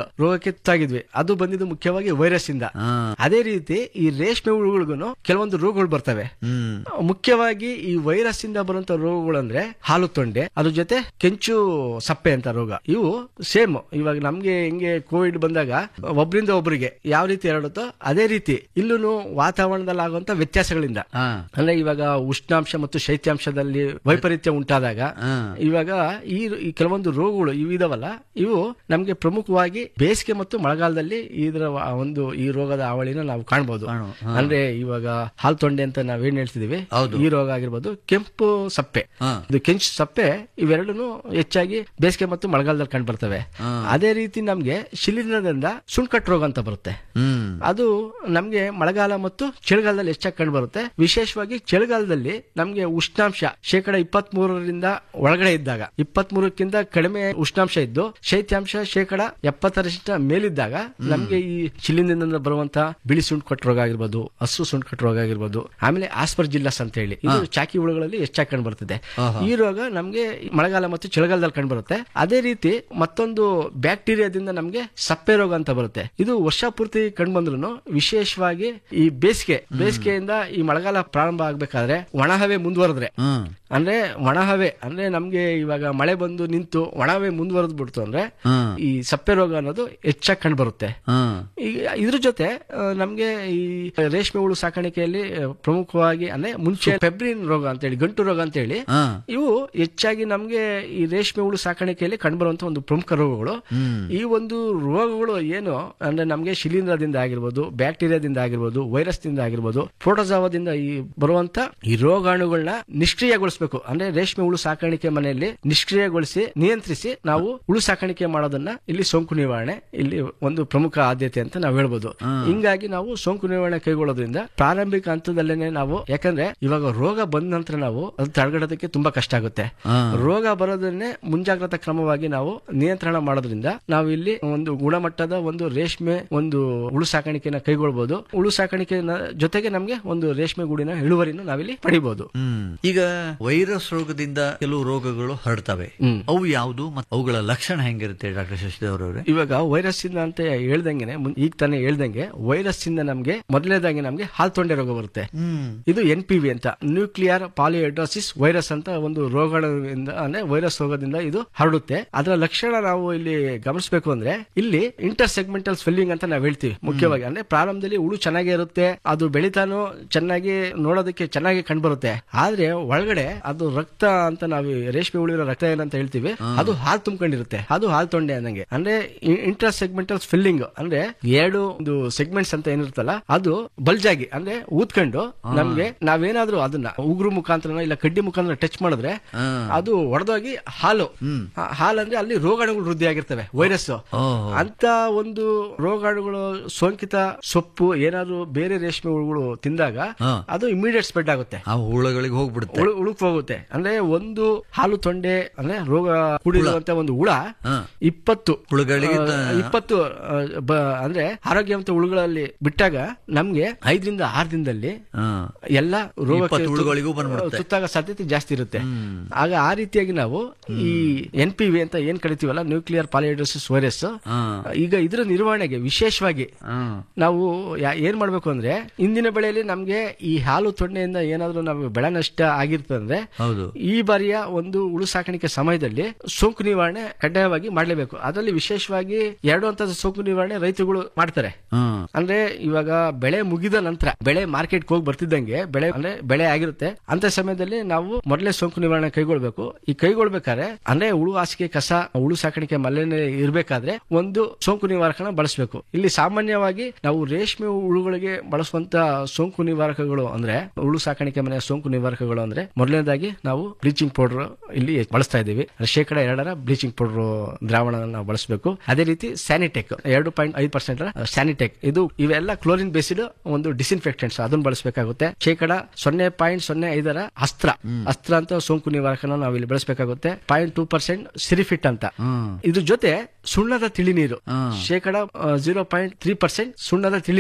ರೋಗಕ್ಕೆ ತುತ್ತಾಗಿದ್ವಿ ಅದು ಬಂದಿದ್ದು ಮುಖ್ಯವಾಗಿ ವೈರಸ್ ಇಂದ ಅದೇ ರೀತಿ ಈ ರೇಷ್ಮೆ ಹುಳುಗಳಿಗೂ ಕೆಲವೊಂದು ರೋಗಗಳು ಬರ್ತವೆ ಮುಖ್ಯವಾಗಿ ಈ ವೈರಸ್ ಇಂದ ಬರುವಂತ ರೋಗಗಳು ಅಂದ್ರೆ ಹಾಲು ತೊಂಡೆ ಅದ್ರ ಜೊತೆ ಕೆಂಚು ಸಪ್ಪೆ ಅಂತ ರೋಗ ಇವು ಸೇಮ್ ಇವಾಗ ನಮ್ಗೆ ಹೆಂಗೆ ಕೋವಿಡ್ ಬಂದಾಗ ಒಬ್ರಿಂದ ಒಬ್ಬರಿಗೆ ಯಾವ ರೀತಿ ಹರಡುತ್ತೋ ಅದೇ ರೀತಿ ಇಲ್ಲೂ ವಾತಾವರಣದಲ್ಲಿ ಆಗುವಂತ ವ್ಯತ್ಯಾಸಗಳಿಂದ ಅಂದ್ರೆ ಇವಾಗ ಉಷ್ಣಾಂಶ ಮತ್ತು ಶೈತ್ಯಾಂಶದಲ್ಲಿ ವೈಪರೀತ್ಯ ಉಂಟಾದಾಗ ಇವಾಗ ಈ ಈ ಕೆಲವೊಂದು ರೋಗಗಳು ಇವು ಇದಾವಲ್ಲ ಇವು ನಮ್ಗೆ ಪ್ರಮುಖವಾಗಿ ಬೇಸಿಗೆ ಮತ್ತು ಮಳೆಗಾಲದಲ್ಲಿ ಇದರ ವ- ಒಂದು ಈ ರೋಗದ ಅವಳಿನ ನಾವು ಕಾಣಬಹುದು ಅಂದ್ರೆ ಇವಾಗ ಹಾಲ್ ತೊಂಡೆ ಅಂತ ನಾವೇನ್ ಹೇಳ್ತಿದೀವಿ ಈ ರೋಗ ಆಗಿರ್ಬೋದು ಕೆಂಪು ಸಪ್ಪೆ ಇದು ಕೆಂಚು ಸಪ್ಪೆ ಇವೆರಡೂ ಹೆಚ್ಚಾಗಿ ಬೇಸಿಗೆ ಮತ್ತು ಮಳೆಗಾಲದಲ್ಲಿ ಕಂಡು ಬರ್ತವೆ ಅದೇ ರೀತಿ ನಮ್ಗೆ ಶಿಲೀಂಧ್ರದಿಂದ ಸುಣ್ಕಟ್ ರೋಗ ಅಂತ ಬರುತ್ತೆ ಅದು ನಮ್ಗೆ ಮಳೆಗಾಲ ಮತ್ತು ಚಳಿಗಾಲದಲ್ಲಿ ಹೆಚ್ಚಾಗಿ ಕಂಡು ಬರುತ್ತೆ ವಿಶೇಷವಾಗಿ ಚಳಿಗಾಲದಲ್ಲಿ ನಮ್ಗೆ ಉಷ್ಣಾಂಶ ಶೇಕಡ ಇಪ್ಪತ್ತ್ ಮೂರರಿಂದ ಒಳಗಡೆ ಇದ್ದಾಗ ಇಪ್ಪತ್ತ್ ಮೂರಕ್ಕಿಂತ ಕಡಿಮೆ ಉಷ್ಣಾಂಶ ಇದ್ದು ಶೈತ್ಯಾಂಶ ಶೇಕಡ ಎಪ್ಪತ್ತರಷ್ಟ ಮೇಲಿದ್ದಾಗ ನಮ್ಗೆ ಈ ಶಿಲೀಂಧ್ರದಿಂದ ಬರುವಂತ ಬಿಳಿ ಸುಂಟ್ಕಟ್ಟು ರೋಗ ಆಗಿರ್ಬೋದು ಹಸು ಸುಂಟ್ಕಟ್ಟು ರೋಗ ಆಗಿರ್ಬೋದು ಆಮೇಲೆ ಆಸ್ಪರ್ ಜಿಲ್ಲಸ್ ಅಂತ ಹೇಳಿ ಇದು ಚಾಕಿ ಹುಳುಗಳಲ್ಲಿ ಹೆಚ್ಚಾಗಿ ಕಂಡು ಬರ್ತದೆ ಈ ರೋಗ ನಮ್ಗೆ ಮಳೆಗಾಲ ಮತ್ತು ಚಳಿಗಾಲದಲ್ಲಿ ಕಂಡು ಬರುತ್ತೆ ಅದೇ ರೀತಿ ಮತ್ತೊಂದು ಬ್ಯಾಕ್ಟೀರಿಯಾದಿಂದ ನಮ್ಗೆ ಸಪ್ಪೆ ರೋಗ ಅಂತ ಬರುತ್ತೆ ಇದು ವರ್ಷ ಪೂರ್ತಿ ಕಂಡು ಬಂದ್ರು ವಿಶೇಷವಾಗಿ ಈ ಬೇಸಿಗೆ ಬೇಸಿಗೆಯಿಂದ ಈ ಮಳೆಗಾಲ ಪ್ರಾರಂಭ ಆಗ್ಬೇಕಾದ್ರೆ ಒಣಹವೆ ಮುಂದುವರೆದ್ರೆ ಅಂದ್ರೆ ಒಣಹವೆ ಅಂದ್ರೆ ನಮ್ಗೆ ಇವಾಗ ಮಳೆ ಬಂದು ನಿಂತು ಒಣಹವೆ ಮುಂದುವರೆದ್ ಬಿಡ್ತು ಅಂದ್ರೆ ಈ ಸಪ್ಪೆ ರೋಗ ಅನ್ನೋದು ಹೆಚ್ಚಾಗಿ ಕಂಡು ಬರುತ್ತೆ ಈಗ ಇದ್ರ ಜೊತೆ ಆ, ನಮ್ಗೆ ಈ ರೇಷ್ಮೆ ಹುಳು ಸಾಕಾಣಿಕೆಯಲ್ಲಿ ಆ, ಪ್ರಮುಖವಾಗಿ ಅಂದ್ರೆ ಮುಂಚೆ ಫೆಬ್ರಿನ್ ರೋಗ ಅಂತ ಹೇಳಿ ಗಂಟು ರೋಗ ಅಂತ ಹೇಳಿ ಇವು ಹೆಚ್ಚಾಗಿ ನಮ್ಗೆ ಈ ರೇಷ್ಮೆ ಹುಳು ಸಾಕಾಣಿಕೆಯಲ್ಲಿ ಕಂಡುಬರುವಂತ ಒಂದು ಪ್ರಮುಖ ರೋಗಗಳು ಈ ಒಂದು ರೋಗಗಳು ಏನು ಅಂದ್ರೆ ನಮ್ಗೆ ಶಿಲೀಂಧ್ರದಿಂದ ಆಗಿರ್ಬೋದು ಬ್ಯಾಕ್ಟೀರಿಯಾದಿಂದ ಆಗಿರ್ಬೋದು ವೈರಸ್ ದಿಂದ ಆಗಿರ್ಬೋದು ಪ್ರೋಟೋಜಾವದಿಂದ ಈ ಬರುವಂತ ಈ ರೋಗಾಣುಗಳನ್ನ ನಿಷ್ಕ್ರಿಯಗೊಳಿಸಬೇಕು ಅಂದ್ರೆ ರೇಷ್ಮೆ ಹುಳು ಸಾಕಾಣಿಕೆ ಮನೆಯಲ್ಲಿ ನಿಷ್ಕ್ರಿಯಗೊಳಿಸಿ ನಿಯಂತ್ರಿಸಿ ನಾವು ಹುಳು ಸಾಕಾಣಿಕೆ ಮಾಡೋದನ್ನ ಇಲ್ಲಿ ಸೋಂಕು ನಿವಾರಣೆ ಇಲ್ಲಿ ಒಂದು ಪ್ರಮುಖ ಆದ್ಯತೆ ಅಂತ ನಾವು ಹೇಳ್ಬೋದು ಹಿಂಗಾಗಿ ನಾವು ಸೋಂಕು ನಿವಾರಣೆ ಕೈಗೊಳ್ಳೋದ್ರಿಂದ ಪ್ರಾರಂಭಿಕ ಹಂತದಲ್ಲೇನೆ ನಾವು ಯಾಕಂದ್ರೆ ಇವಾಗ ರೋಗ ಬಂದ ನಂತರ ನಾವು ಅದು ತಡೆಗಟ್ಟೋದಕ್ಕೆ ತುಂಬಾ ಕಷ್ಟ ಆಗುತ್ತೆ ರೋಗ ಬರೋದನ್ನೇ ಮುಂಜಾಗ್ರತಾ ಕ್ರಮವಾಗಿ ನಾವು ನಿಯಂತ್ರಣ ಮಾಡೋದ್ರಿಂದ ನಾವು ಇಲ್ಲಿ ಒಂದು ಗುಣಮಟ್ಟದ ಒಂದು ರೇಷ್ಮೆ ಒಂದು ಹುಳು ಸಾಕಾಣಿಕೆನ ಕೈಗೊಳ್ಬಹುದು ಹುಳು ಸಾಕಾಣಿಕೆ ಜೊತೆಗೆ ನಮ್ಗೆ ಒಂದು ರೇಷ್ಮೆ ಗೂಡಿನ ಇಳುವರಿನ ನಾವಿಲ್ಲಿ ಪಡಿಬಹುದು ಈಗ ವೈರಸ್ ರೋಗದಿಂದ ಕೆಲವು ರೋಗಗಳು ಹರಡ್ತವೆ ಅವು ಯಾವುದು ಮತ್ತು ಅವುಗಳ ಲಕ್ಷಣ ಹೆಂಗಿರುತ್ತೆ ಡಾಕ್ಟರ್ ಶಶಿಧರ್ ಅವರೇ ಇವಾಗ ವೈರಸ್ ಇಂದ ಅಂತ ಹೇಳ್ದಂಗೆನೆ ಮುನ್- ಈಗ ತಾನೇ ಹೇಳ್ದಂಗೆ ವೈರಸ್ ಇಂದ ನಮ್ಗೆ ಮೊದಲನೇದಾಗಿ ನಮ್ಗೆ ಹಾಲ್ ತೊಂಡೆ ರೋಗ ಬರುತ್ತೆ ಇದು ಎನ್ ಪಿ ವಿ ಅಂತ ನ್ಯೂಕ್ಲಿಯರ್ ಪಾಲಿಹೈಡ್ರೋಸಿಸ್ ವೈರಸ್ ಅಂತ ಒಂದು ರೋಗದಿಂದ ಅಂದ್ರೆ ವೈರಸ್ ರೋಗದಿಂದ ಇದು ಹರಡುತ್ತೆ ಅದರ ಲಕ್ಷಣ ನಾವು ಇಲ್ಲಿ ಗಮನಿಸಬೇಕು ಅಂದ್ರೆ ಇಲ್ಲಿ ಇಂಟರ್ ಸೆಗ್ಮೆಂಟಲ್ ಸ್ವೆಲ್ಲಿಂಗ್ ಅಂತ ನಾವು ಹೇಳ್ತೀವಿ ಮುಖ್ಯವಾಗಿ ಅಂದ್ರೆ ಪ್ರಾರಂಭದಲ್ಲಿ ಹುಳು ಚೆನ್ನಾಗೇ ಇರುತ್ತೆ ಅದು ಬೆಳಿತಾನು ಚೆನ್ನಾಗಿ ನೋಡೋದಕ್ಕೆ ಚೆನ್ನಾಗಿ ಕಂಡುಬರುತ್ತೆ ಆದ್ರೆ ಒಳಗಡೆ ಅದು ರಕ್ತ ಅಂತ ನಾವು ರೇಷ್ಮೆ ಹುಳಿರೋ ರಕ್ತ ಏನಂತ ಹೇಳ್ತೀವಿ ಅದು ಹಾಲು ತುಂಬಿಕೊಂಡಿರುತ್ತೆ ಅದು ಹಾಲು ತೊಂಡೆ ಅನ್ನಂಗೆ ಅಂದ್ರೆ ಇಂಟರ್ ಸೆಗ್ಮೆಂಟಲ್ ಸ್ವೆಲ್ಲಿಂಗ್ ಅಂದ್ರೆ ಎರಡು ಒಂದು ಸೆಗ್ಮೆಂಟ್ಸ್ ಅಂತ ಏನಿರುತ್ತಲ್ಲ ಅದು ಬಲ್ಜಾಗಿ ಅಂದ್ರೆ ಊದ್ಕೊಂಡು ನಮ್ಗೆ ನಾವೇನಾದ್ರೂ ಅದನ್ನ ಉಗುರು ಮುಖಾಂತರ ಇಲ್ಲ ಕಡ್ಡಿ ಮುಖಾಂತರ ಟಚ್ ಮಾಡಿದ್ರೆ ಅದು ಒಡೆದೋಗಿ ಹಾಲು ಆ ಹಾಲು ಅಂದ್ರೆ ಅಲ್ಲಿ ರೋಗಾಣುಗಳು ವೃದ್ಧಿ ಆಗಿರ್ತವೆ ವೈರಸ್ ಅಂತ ಒಂದು ರೋಗಾಣುಗಳು ಸೋಂಕಿತ ಸೊಪ್ಪು ಏನಾದ್ರು ಬೇರೆ ರೇಷ್ಮೆ ಹುಳುಗಳು ತಿಂದಾಗ ಅದು ಇಮಿಡಿಯೇಟ್ ಸ್ಪ್ರೆಡ್ ಆಗುತ್ತೆ ಆ ಹುಳಗಳಿಗೆ ಹೋಗ್ಬಿಡುತ್ತೆ ಉಳು- ಉಳುಕ್ ಹೋಗುತ್ತೆ ಅಂದ್ರೆ ಒಂದು ಹಾಲು ತೊಂಡೆ ಅಂದ್ರೆ ರೋಗ ಕೂಡಿರುವಂತ ಒಂದು ಹುಳ ಇಪ್ಪತ್ತು ಹುಳುಗಳಿಗೆ ಆ, ಇಪ್ಪತ್ತು ಆ, ಬ- ಅಂದ್ರೆ ಆರೋಗ್ಯವಂತ ಹುಳುಗಳಲ್ಲಿ ಬಿಟ್ಟಾಗ ನಮ್ಗೆ ಐದರಿಂದ ಆರು ದಿನದಲ್ಲಿ ಎಲ್ಲ ರೋಗ ಇಪ್ಪತ್ತು ಹುಳುಗಳಿಗೂ ಬಂದ್ಬಿಡುತ್ತೆ. ಸುತ್ತಾಗ ಸಾಧ್ಯತೆ ಜಾಸ್ತಿ ಇರುತ್ತೆ ಆಗ ಆ ರೀತಿಯಾಗಿ ನಾವು ಈ ಎನ್ ಪಿ ವಿ ಅಂತ ಏನ್ ಕರಿತೀವಲ್ಲ ನ್ಯೂಕ್ಲಿಯರ್ ಪಾಲಿಹೈಡ್ರೋಸಿಸ್ ವೈರಸ್ ಈಗ ಇದರ ನಿರ್ವಹಣೆಗೆ ವಿಶೇಷವಾಗಿ ನಾವು ಯಾ- ಏನ್ ಮಾಡ್ಬೇಕು ಅಂದ್ರೆ ಇಂದಿನ ಬೆಳೆಯಲ್ಲಿ ನಮ್ಗೆ ಈ ಹಾಲು ತೊಂಡೆಯಿಂದ ಏನಾದ್ರೂ ನಮಗೆ ಬೆಳೆ ನಷ್ಟ ಆಗಿರ್ತದೆ ಅಂದ್ರೆ ಹೌದು ಈ ಬಾರಿಯ ಒಂದು ಹುಳು ಸಾಕಾಣಿಕೆ ಸಮಯದಲ್ಲಿ ಸೋಂಕು ನಿವಾರಣೆ ಕಡ್ಡಾಯವಾಗಿ ಮಾಡಲೇಬೇಕು ಅದರಲ್ಲಿ ವಿಶೇಷವಾಗಿ ಎರಡು ಹಂತದ ಸೋಂಕು ನಿವಾರಣೆ ರೈತರುಗಳು ಮಾಡ್ತಾರೆ ಅಂದ್ರೆ ಇವಾಗ ಬೆಳೆ ಮುಗಿದ ನಂತರ ಬೆಳೆ ಮಾರ್ಕೆಟ್ ಹೋಗಿ ಬರ್ತಿದ್ದಂಗೆ ಬೆಳೆ ಅಂದ್ರೆ ಬೆಳೆ ಆಗಿರುತ್ತೆ ಅಂತ ಸಮಯದಲ್ಲಿ ನಾವು ಮೊದಲೇ ಸೋಂಕು ನಿವಾರಣೆ ಕೈಗೊಳ್ಬೇಕು ಈ ಕೈಗೊಳ್ಬೇಕಾದ್ರೆ ಅಂದ್ರೆ ಹುಳು ಹಾಸಿಗೆ ಕಸ ಹುಳು ಸಾಕಾಣಿಕೆ ಮಲ್ಲೆನೆ ಇರ್ಬೇಕಾದ್ರೆ ಒಂದು ಸೋಂಕು ನಿವಾರಕನ ಬಳಸಬೇಕು ಇಲ್ಲಿ ಸಾಮಾನ್ಯವಾಗಿ ನಾವು ರೇಷ್ಮೆ ಹುಳುಗಳಿಗೆ ಬಳಸುವಂತ ಸೋಂಕು ನಿವಾರಕಗಳು ಅಂದ್ರೆ ಹುಳು ಸಾಕಾಣಿಕೆ ಮನೆಯ ಸೋಂಕು ನಿವಾರಕಗಳು ಅಂದ್ರೆ ಮೊದಲನೇದಾಗಿ ನಾವು ಬ್ಲೀಚಿಂಗ್ ಪೌಡರ್ ಇಲ್ಲಿ ಬಳಸ್ತಾ ಇದ್ದೀವಿ ಶೇಕಡ ಎರಡರ ಬ್ಲೀಚಿಂಗ್ ಪೌಡರ್ ದ್ರಾವಣ ನಾವು ಬಳಸಬೇಕು ಅದೇ ರೀತಿ ಸ್ಯಾನಿಟೆಕ್ ಎರಡು ಪಾಯಿಂಟ್ ಐದು ಪರ್ಸೆಂಟ್ ಸ್ಯಾನಿಟೆಕ್ ಇದು ಇವೆಲ್ಲ ಕ್ಲೋರಿನ್ ಬೇಸಿಡ್ ಒಂದು ಡಿಸ್ಇನ್ಫೆಕ್ಟೆಂಟ್ಸ್ ಅದನ್ನ ಬಳಸಬೇಕಾಗುತ್ತೆ ಶೇಕಡ ಸೊನ್ನೆ ಪಾಯಿಂಟ್ ಸೊನ್ನೆ ಐದರ ಅಸ್ತ್ರ ಅಸ್ತ್ರ ಅಂತ ಸೋಂಕು ನಿವಾರಕನ ನಾವು ಇಲ್ಲಿ ಬಳಸಬೇಕಾಗುತ್ತೆ ಪಾಯಿಂಟ್ ಟೂ ಪರ್ಸೆಂಟ್ ಸಿರಿಫಿಟ್ ಅಂತ ಇದ್ರ ಜೊತೆ ಸುಣ್ಣದ ತಿಳಿ ನೀರು ಶೇಕಡ ಜೀರೋ ಪಾಯಿಂಟ್ ತ್ರೀ ಪರ್ಸೆಂಟ್ ಸುಣ್ಣದ ತಿಳಿ ನೀರು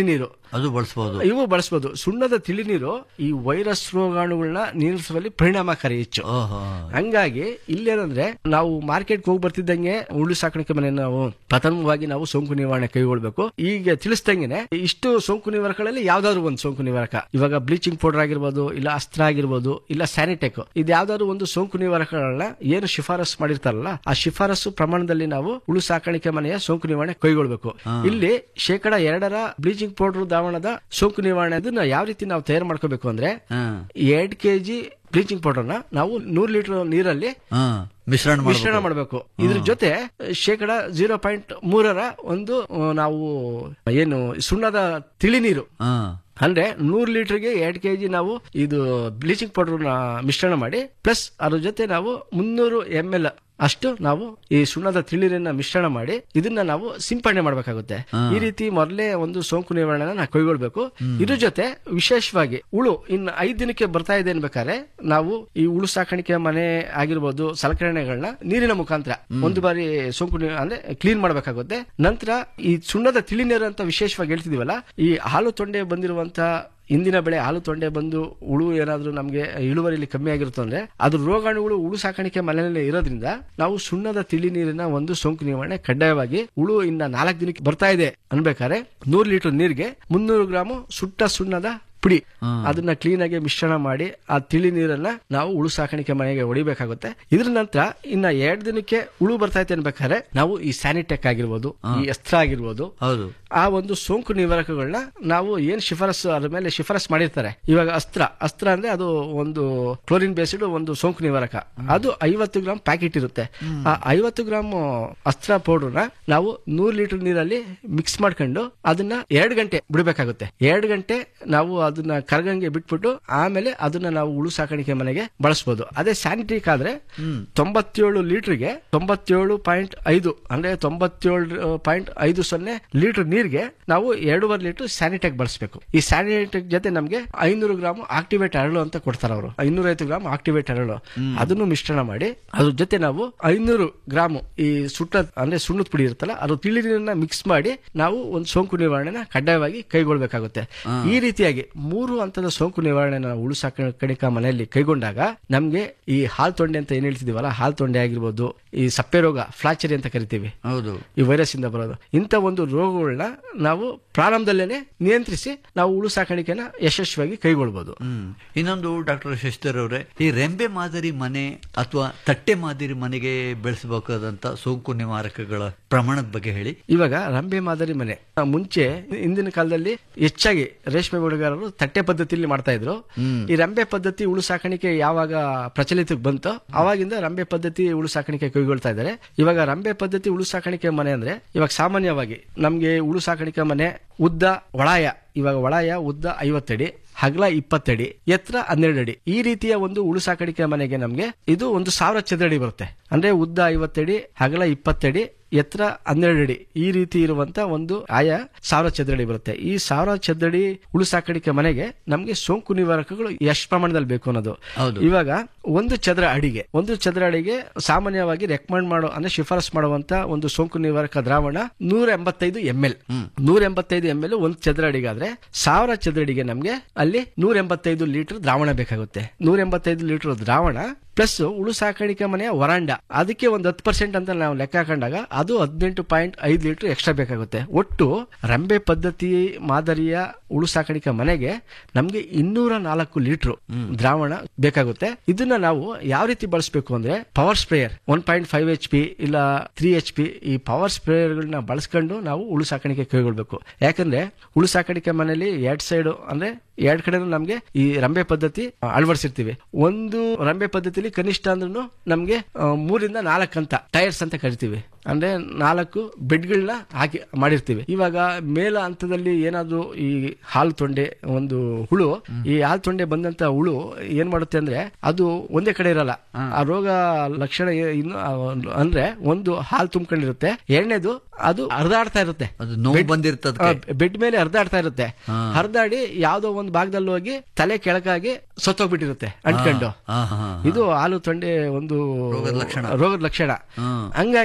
ಅದು ಬಳಸಬಹುದು ಇವು ಬಳಸಬಹುದು ಸುಣ್ಣದ ತಿಳಿನೀರು ಈ ವೈರಸ್ ರೋಗಾಣುಗಳನ್ನ ನಿಲ್ಲಿಸುವಲ್ಲಿ ಪರಿಣಾಮಕಾರಿ ಹೆಚ್ಚು ಹಂಗಾಗಿ ಇಲ್ಲೇನಂದ್ರೆ ನಾವು ಮಾರ್ಕೆಟ್ ಹೋಗಿ ಬರ್ತಿದ್ದಂಗೆ ಉಳ್ಳು ಸಾಕಾಣಿಕೆ ಮನೆ ನಾವು ಪ್ರಥಮವಾಗಿ ನಾವು ಸೋಂಕು ನಿವಾರಣೆ ಕೈಗೊಳ್ಬೇಕು ಈಗ ತಿಳಿಸ್ದಂಗೆನೆ ಇಷ್ಟು ಸೋಂಕು ನಿವಾರಕಗಳಲ್ಲಿ ಯಾವ್ದಾದ್ರು ಒಂದು ಸೋಂಕು ನಿವಾರಕ ಇವಾಗ ಬ್ಲೀಚಿಂಗ್ ಪೌಡರ್ ಆಗಿರ್ಬೋದು ಇಲ್ಲ ಅಸ್ತ್ರ ಆಗಿರ್ಬೋದು ಇಲ್ಲ ಸ್ಯಾನಿಟೆಕ್ ಇದು ಯಾವ್ದಾದ್ರು ಒಂದು ಸೋಂಕು ನಿವಾರಕಗಳನ್ನ ಏನು ಶಿಫಾರಸು ಮಾಡಿರ್ತಾರಲ್ಲ ಆ ಶಿಫಾರಸು ಪ್ರಮಾಣದಲ್ಲಿ ನಾವು ಉಳು ಸಾಕಾಣಿಕೆ ಮನೆಯ ಸೋಂಕು ನಿವಾರಣೆ ಕೈಗೊಳ್ಬೇಕು ಇಲ್ಲಿ ಶೇಕಡ ಎರಡರ ಬ್ಲೀಚಿಂಗ್ ಪೌಡರ್ ದ್ರಾವಣದ ಸೋಂಕು ನಿವಾರಣೆ ಅದನ್ನ ಯಾವ ರೀತಿ ನಾವು ತಯಾರು ಮಾಡ್ಕೋಬೇಕು ಅಂದ್ರೆ ಎರಡ್ ಕೆಜಿ ಬ್ಲೀಚಿಂಗ್ ಪೌಡರ್ನ ನಾವು ನೂರ್ ಲೀಟರ್ ನೀರಲ್ಲಿ ಮಿಶ್ರಣ ಮಿಶ್ರಣ ಮಾಡಬೇಕು ಇದ್ರ ಜೊತೆ ಶೇಕಡ ಜೀರೋ ಪಾಯಿಂಟ್ ಮೂರರ ಒಂದು ಆ, ನಾವು ಏನು ಸುಣ್ಣದ ತಿಳಿ ನೀರು ಅಂದ್ರೆ ನೂರ್ ಲೀಟರ್ಗೆ ಎರಡ್ ಕೆಜಿ ನಾವು ಇದು ಬ್ಲೀಚಿಂಗ್ ಪೌಡರ್ ಮಿಶ್ರಣ ಮಾಡಿ ಪ್ಲಸ್ ಅದ್ರ ಜೊತೆ ನಾವು ಮುನ್ನೂರು ಎಂ ಎಲ್ ಅಷ್ಟು ನಾವು ಈ ಸುಣ್ಣದ ತಿಳಿನೀರನ್ನ ಮಿಶ್ರಣ ಮಾಡಿ ಇದನ್ನ ನಾವು ಸಿಂಪಡಣೆ ಮಾಡಬೇಕಾಗುತ್ತೆ ಈ ರೀತಿ ಮೊದಲೇ ಒಂದು ಸೋಂಕು ನಿವಾರಣೆ ನಾವು ಕೈಗೊಳ್ಬೇಕು ಇದ್ರ ಜೊತೆ ವಿಶೇಷವಾಗಿ ಉಳು ಇನ್ನು ಐದ್ ದಿನಕ್ಕೆ ಬರ್ತಾ ಇದೆ ಅನ್ಬೇಕಾದ್ರೆ ನಾವು ಈ ಉಳು ಸಾಕಾಣಿಕೆ ಮನೆ ಆಗಿರ್ಬೋದು ಸಲಕರಣೆಗಳನ್ನ ನೀರಿನ ಮುಖಾಂತರ ಒಂದು ಬಾರಿ ಸೋಂಕು ನಿ- ಅಂದ್ರೆ ಕ್ಲೀನ್ ಮಾಡಬೇಕಾಗುತ್ತೆ ನಂತರ ಈ ಸುಣ್ಣದ ತಿಳಿನೀರು ಅಂತ ವಿಶೇಷವಾಗಿ ಹೇಳ್ತಿದೀವಲ್ಲ ಈ ಹಾಲು ತೊಂಡೆ ಬಂದಿರುವಂತ ಇಂದಿನ ಬೆಳೆ ಹಾಲು ತೊಂಡೆ ಬಂದು ಉಳು ಏನಾದ್ರೂ ನಮಗೆ ಇಳುವರಿಯಲ್ಲಿ ಕಮ್ಮಿ ಆಗಿರುತ್ತೆ ಅಂದ್ರೆ ಅದು ರೋಗಾಣುಗಳು ಉಳು ಸಾಕಾಣಿಕೆ ಮನೆಯಲ್ಲಿ ಇರೋದ್ರಿಂದ ನಾವು ಸುಣ್ಣದ ತಿಳಿ ನೀರಿನ ಒಂದು ಸೋಂಕು ನಿವಾರಣೆ ಕಡ್ಡಾಯವಾಗಿ ಉಳು ಇನ್ನ ನಾಲ್ಕು ದಿನಕ್ಕೆ ಬರ್ತಾ ಇದೆ ಅನ್ಬೇಕಾದ್ರೆ ನೂರು ಲೀಟರ್ ನೀರಿಗೆ ಮುನ್ನೂರು ಗ್ರಾಮ್ ಸುಟ್ಟ ಸುಣ್ಣದ ಪುಡಿ ಅದನ್ನ ಕ್ಲೀನ್ ಆಗಿ ಮಿಶ್ರಣ ಮಾಡಿ ಆ ತಿಳಿ ನೀರನ್ನ ನಾವು ಉಳು ಸಾಕಾಣಿಕೆ ಮನೆಗೆ ಹೊಡಿಬೇಕಾಗುತ್ತೆ ಇದ್ರ ನಂತರ ಇನ್ನ ಎರಡ್ ದಿನಕ್ಕೆ ಉಳು ಬರ್ತಾ ಇದೆ ಅನ್ಬೇಕಾದ್ರೆ ನಾವು ಈ ಸ್ಯಾನಿಟೆಕ್ ಆಗಿರ್ಬೋದು ಈ ಅಸ್ತ್ರ ಆಗಿರ್ಬೋದು ಹೌದು ಆ ಒಂದು ಸೋಂಕು ನಿವಾರಕಗಳನ್ನ ನಾವು ಏನ್ ಶಿಫಾರಸ್ ಅದ್ರ ಮೇಲೆ ಶಿಫಾರಸ್ ಮಾಡಿರ್ತಾರೆ ಇವಾಗ ಅಸ್ತ್ರ ಅಸ್ತ್ರ ಅಂದ್ರೆ ಅದು ಒಂದು ಕ್ಲೋರಿನ್ ಬೇಸ್ಡ್ ಒಂದು ಸೋಂಕು ನಿವಾರಕ ಅದು ಐವತ್ತು ಗ್ರಾಮ್ ಪ್ಯಾಕೆಟ್ ಇರುತ್ತೆ ಆ ಐವತ್ತು ಗ್ರಾಮ್ ಅಸ್ತ್ರ ಪೌಡರ್ನ ನಾವು ನೂರ್ ಲೀಟರ್ ನೀರಲ್ಲಿ ಮಿಕ್ಸ್ ಮಾಡ್ಕೊಂಡು ಅದನ್ನ ಎರಡು ಗಂಟೆ ಬಿಡಬೇಕಾಗುತ್ತೆ ಎರಡು ಗಂಟೆ ನಾವು ಅದನ್ನ ಕರಗಂಗೆ ಬಿಟ್ಬಿಟ್ಟು ಆಮೇಲೆ ಅದನ್ನ ನಾವು ಉಳು ಸಾಕಾಣಿಕೆ ಮನೆಗೆ ಬಳಸಬಹುದು ಅದೇ ಸ್ಯಾನಿಟರಿಕ್ ಆದ್ರೆ ತೊಂಬತ್ತೇಳು ಲೀಟರ್ಗೆ ತೊಂಬತ್ತೇಳು ಪಾಯಿಂಟ್ ಐದು ಅಂದ್ರೆ ತೊಂಬತ್ತೇಳು ಪಾಯಿಂಟ್ ಐದು ಸೊನ್ನೆ ಲೀಟರ್ ನೀರಿಗೆ ನಾವು ಎರಡೂವರೆ ಲೀಟರ್ ಸ್ಯಾನಿಟೆಕ್ ಬಳಸಬೇಕು ಈ ಸ್ಯಾನಿಟೆಕ್ ಜೊತೆ ನಮಗೆ ಐನೂರು ಗ್ರಾಮ್ ಆಕ್ಟಿವೇಟ್ ಅರಳು ಅಂತ ಕೊಡ್ತಾರೆ ಅವರು ಐನೂರೈವತ್ತು ಗ್ರಾಮ್ ಆಕ್ಟಿವೇಟ್ ಅರಳು ಅದನ್ನು ಮಿಶ್ರಣ ಮಾಡಿ ಅದ್ರ ಜೊತೆ ನಾವು ಐನೂರು ಗ್ರಾಮ್ ಈ ಸುಟ್ಟ ಅಂದ್ರೆ ಸುಣ್ಣದ ಪುಡಿ ಇರುತ್ತಲ್ಲ ಅದು ತಿಳಿ ನೀರನ್ನ ಮಿಕ್ಸ್ ಮಾಡಿ ನಾವು ಒಂದು ಸೋಂಕು ನಿವಾರಣೆನ ಕಡ್ಡಾಯವಾಗಿ ಕೈಗೊಳ್ಬೇಕಾಗುತ್ತೆ ಈ ರೀತಿಯಾಗಿ ಮೂರು ಹಂತದ ಸೋಂಕು ನಿವಾರಣೆನ ನಾವು ಉಳು ಸಾಕಾಣಿಕಾ ಮನೆಯಲ್ಲಿ ಕೈಗೊಂಡಾಗ ನಮ್ಗೆ ಈ ಹಾಲ್ ತೊಂಡೆ ಅಂತ ಏನ್ ಹೇಳ್ತಿದೀವಲ್ಲ ಹಾಲ್ ತೊಂಡೆ ಆಗಿರ್ಬೋದು ಈ ಸಪ್ಪೆ ರೋಗ ಫ್ಲಾಚರಿ ಅಂತ ಕರಿತೀವಿ ಹೌದು ಈ ವೈರಸ್ ಇಂದ ಬರೋದು ಇಂಥ ಒಂದು ರೋಗಗಳನ್ನ ನಾವು ಪ್ರಾರಂಭದಲ್ಲೇನೆ ನಿಯಂತ್ರಿಸಿ ನಾವು ಉಳು ಸಾಕಾಣಿಕೆನ ಯಶಸ್ವಿಯಾಗಿ ಕೈಗೊಳ್ಬಹುದು ಇನ್ನೊಂದು ಡಾಕ್ಟರ್ ಶಶಿಧರ್ ಅವರೇ ಈ ರೆಂಬೆ ಮಾದರಿ ಮನೆ ಅಥವಾ ತಟ್ಟೆ ಮಾದರಿ ಮನೆಗೆ ಬೆಳೆಸಬೇಕಾದಂತ ಸೋಂಕು ನಿವಾರಕಗಳ ಪ್ರಮಾಣದ ಬಗ್ಗೆ ಹೇಳಿ ಇವಾಗ ರಂಬೆ ಮಾದರಿ ಮನೆ ಆ, ಮುಂಚೆ ಹಿಂದಿನ ಕಾಲದಲ್ಲಿ ಹೆಚ್ಚಾಗಿ ರೇಷ್ಮೆ ಬೆಳೆಗಾರರು ತಟ್ಟೆ ಪದ್ಧತಿಯಲ್ಲಿ ಮಾಡ್ತಾ ಇದ್ರು ಈ ರಂಬೆ ಪದ್ಧತಿ ಉಳು ಸಾಕಾಣಿಕೆ ಯಾವಾಗ ಪ್ರಚಲಿತಕ್ಕೆ ಬಂತೋ ಅವಾಗಿಂದ ರಂಬೆ ಪದ್ಧತಿ ಉಳು ಸಾಕಾಣಿಕೆ ಕೈಗೊಳ್ತಾ ಇದ್ದಾರೆ ಇವಾಗ ರಂಬೆ ಪದ್ಧತಿ ಉಳು ಸಾಕಾಣಿಕೆ ಮನೆ ಅಂದ್ರೆ ಇವಾಗ ಸಾಮಾನ್ಯವಾಗಿ ನಮ್ಗೆ ಉಳು ಸಾಕಾಣಿಕೆ ಮನೆ ಉದ್ದ ಒಳಾಯ ಇವಾಗ ಒಳಾಯ ಉದ್ದ ಐವತ್ತಡಿ ಹಗಲ ಇಪ್ಪತ್ತಡಿ ಎತ್ತರ ಹನ್ನೆರಡು ಅಡಿ ಈ ರೀತಿಯ ಒಂದು ಉಳು ಸಾಕಾಣಿಕೆ ಮನೆಗೆ ನಮ್ಗೆ ಇದು ಒಂದು ಸಾವಿರ ಚದರಡಿ ಬರುತ್ತೆ ಅಂದ್ರೆ ಉದ್ದ ಐವತ್ತಡಿ ಹಗಲ ಇಪ್ಪತ್ತಡಿ ಎತ್ತರ ಹನ್ನೆರಡು ಅಡಿ ಈ ರೀತಿ ಇರುವಂತ ಒಂದು ಆಯ ಸಾವಿರ ಚದರಡಿ ಬರುತ್ತೆ ಈ ಸಾವಿರ ಚದರಡಿ ಉಳು ಸಾಕಾಣಿಕೆ ಮನೆಗೆ ನಮ್ಗೆ ಸೋಂಕು ನಿವಾರಕಗಳು ಎಷ್ಟು ಪ್ರಮಾಣದಲ್ಲಿ ಬೇಕು ಅನ್ನೋದು ಇವಾಗ ಒಂದು ಚದರ ಅಡಿಗೆ ಒಂದು ಚದರ ಅಡಿಗೆ ಸಾಮಾನ್ಯವಾಗಿ ರೆಕಮೆಂಡ್ ಮಾಡೋ ಅಂದ್ರೆ ಶಿಫಾರಸ್ ಮಾಡುವಂತ ಒಂದು ಸೋಂಕು ನಿವಾರಕ ದ್ರಾವಣ ನೂರ ಎಂಬತ್ತೈದು ಎಂ ಎಲ್ ನೂರ ಎಂಬತ್ತೈದು ಎಂ ಎಲ್ ಒಂದು ಚದರ ಅಡಿಗಾದ್ರೆ ಸಾವಿರ ಚದರ ಅಡಿಗೆ ನಮ್ಗೆ ಅಲ್ಲಿ ನೂರ ಎಂಬತ್ತೈದು ಲೀಟರ್ ದ್ರಾವಣ ಬೇಕಾಗುತ್ತೆ ನೂರ ಎಂಬತ್ತೈದು ಲೀಟರ್ ದ್ರಾವಣ ಪ್ಲಸ್ ಉಳು ಸಾಕಾಣಿಕೆ ಮನೆಯ ವರಾಂಡ ಅದಕ್ಕೆ ಒಂದು ಹತ್ತು ಪರ್ಸೆಂಟ್ ಅಂತ ನಾವು ಲೆಕ್ಕ ಹಾಕೊಂಡಾಗ ಅದು ಹದಿನೆಂಟು ಪಾಯಿಂಟ್ ಐದು ಲೀಟರ್ ಎಕ್ಸ್ಟ್ರಾ ಬೇಕಾಗುತ್ತೆ ಒಟ್ಟು ರಂಬೆ ಪದ್ಧತಿ ಮಾದರಿಯ ಉಳು ಸಾಕಾಣಿಕೆ ಮನೆಗೆ ನಮ್ಗೆ ಇನ್ನೂರ ನಾಲ್ಕು ಲೀಟರ್ ದ್ರಾವಣ ಬೇಕಾಗುತ್ತೆ ಇದನ್ನ ನಾವು ಯಾವ ರೀತಿ ಬಳಸಬೇಕು ಅಂದ್ರೆ power sprayer one point five H P ಇಲ್ಲ ತ್ರೀ ಎಚ್ ಪಿ ಈ ಪವರ್ ಸ್ಪ್ರೇಯರ್ಗಳನ್ನ ಬಳಸ್ಕೊಂಡು ನಾವು ಉಳು ಸಾಕಾಣಿಕೆ ಕೈಗೊಳ್ಬೇಕು ಯಾಕಂದ್ರೆ ಉಳು ಸಾಕಾಣಿಕೆ ಮನೆಯಲ್ಲಿ ಎರಡ್ ಸೈಡ್ ಅಂದ್ರೆ ಎರಡ್ ಕಡೆನೂ ನಮ್ಗೆ ಈ ರಂಬೆ ಪದ್ಧತಿ ಅಳವಡಿಸಿರ್ತೀವಿ ಒಂದು ರಂಬೆ ಪದ್ಧತಿಲಿ ಕನಿಷ್ಠ ಅಂದ್ರೂ ನಮ್ಗೆ ಆ, ಮೂರಿಂದ ನಾಲ್ಕು ಅಂತ ಟೈರ್ಸ್ ಅಂತ ಕರಿತೀವಿ ಅಂದ್ರೆ ನಾಲ್ಕು ಬೆಡ್ಗಳನ್ನ ಹಾಕಿ ಮಾಡಿರ್ತೀವಿ ಇವಾಗ ಮೇಲ ಹಂತದಲ್ಲಿ ಏನಾದ್ರು ಈ ಹಾಲು ತೊಂಡೆ ಒಂದು ಹುಳು ಈ ಹಾಲು ತೊಂಡೆ ಬಂದಂತ ಹುಳು ಏನ್ ಮಾಡುತ್ತೆ ಅಂದ್ರೆ ಅದು ಒಂದೇ ಕಡೆ ಇರಲ್ಲ ಆ ರೋಗ ಲಕ್ಷಣ ಏ- ಇನ್ನು ಆ, ಅಂದ್ರೆ ಒಂದು ಹಾಲು ತುಂಬ್ಕೊಂಡಿರುತ್ತೆ ಎರಡನೇದು ಅದು ಹರಿದಾಡ್ತಾ ಇರುತ್ತೆ ಅದು ನೋವು ಬಂದಿರ್ತದಕ್ಕೆ. ಬೆಡ್ ಮೇಲೆ ಹರಿದಾಡ್ತಾ ಇರುತ್ತೆ ಹರಿದಾಡಿ ಯಾವ್ದೋ ಒಂದು ಭಾಗದಲ್ಲಿ ಹೋಗಿ ತಲೆ ಕೆಳಕಾಗಿ ಸತ್ತೋಗ್ಬಿಟ್ಟಿರುತ್ತೆ ಅಂಟ್ಕೊಂಡು ಹಾ, ಹಾ, ಹಾ. ಇದು ಹಾಲು ತೊಂಡೆ ಒಂದು ರೋಗದ ಲಕ್ಷಣ. ರೋಗದ ಲಕ್ಷಣ ಹಂಗಾಗಿ ನಾವು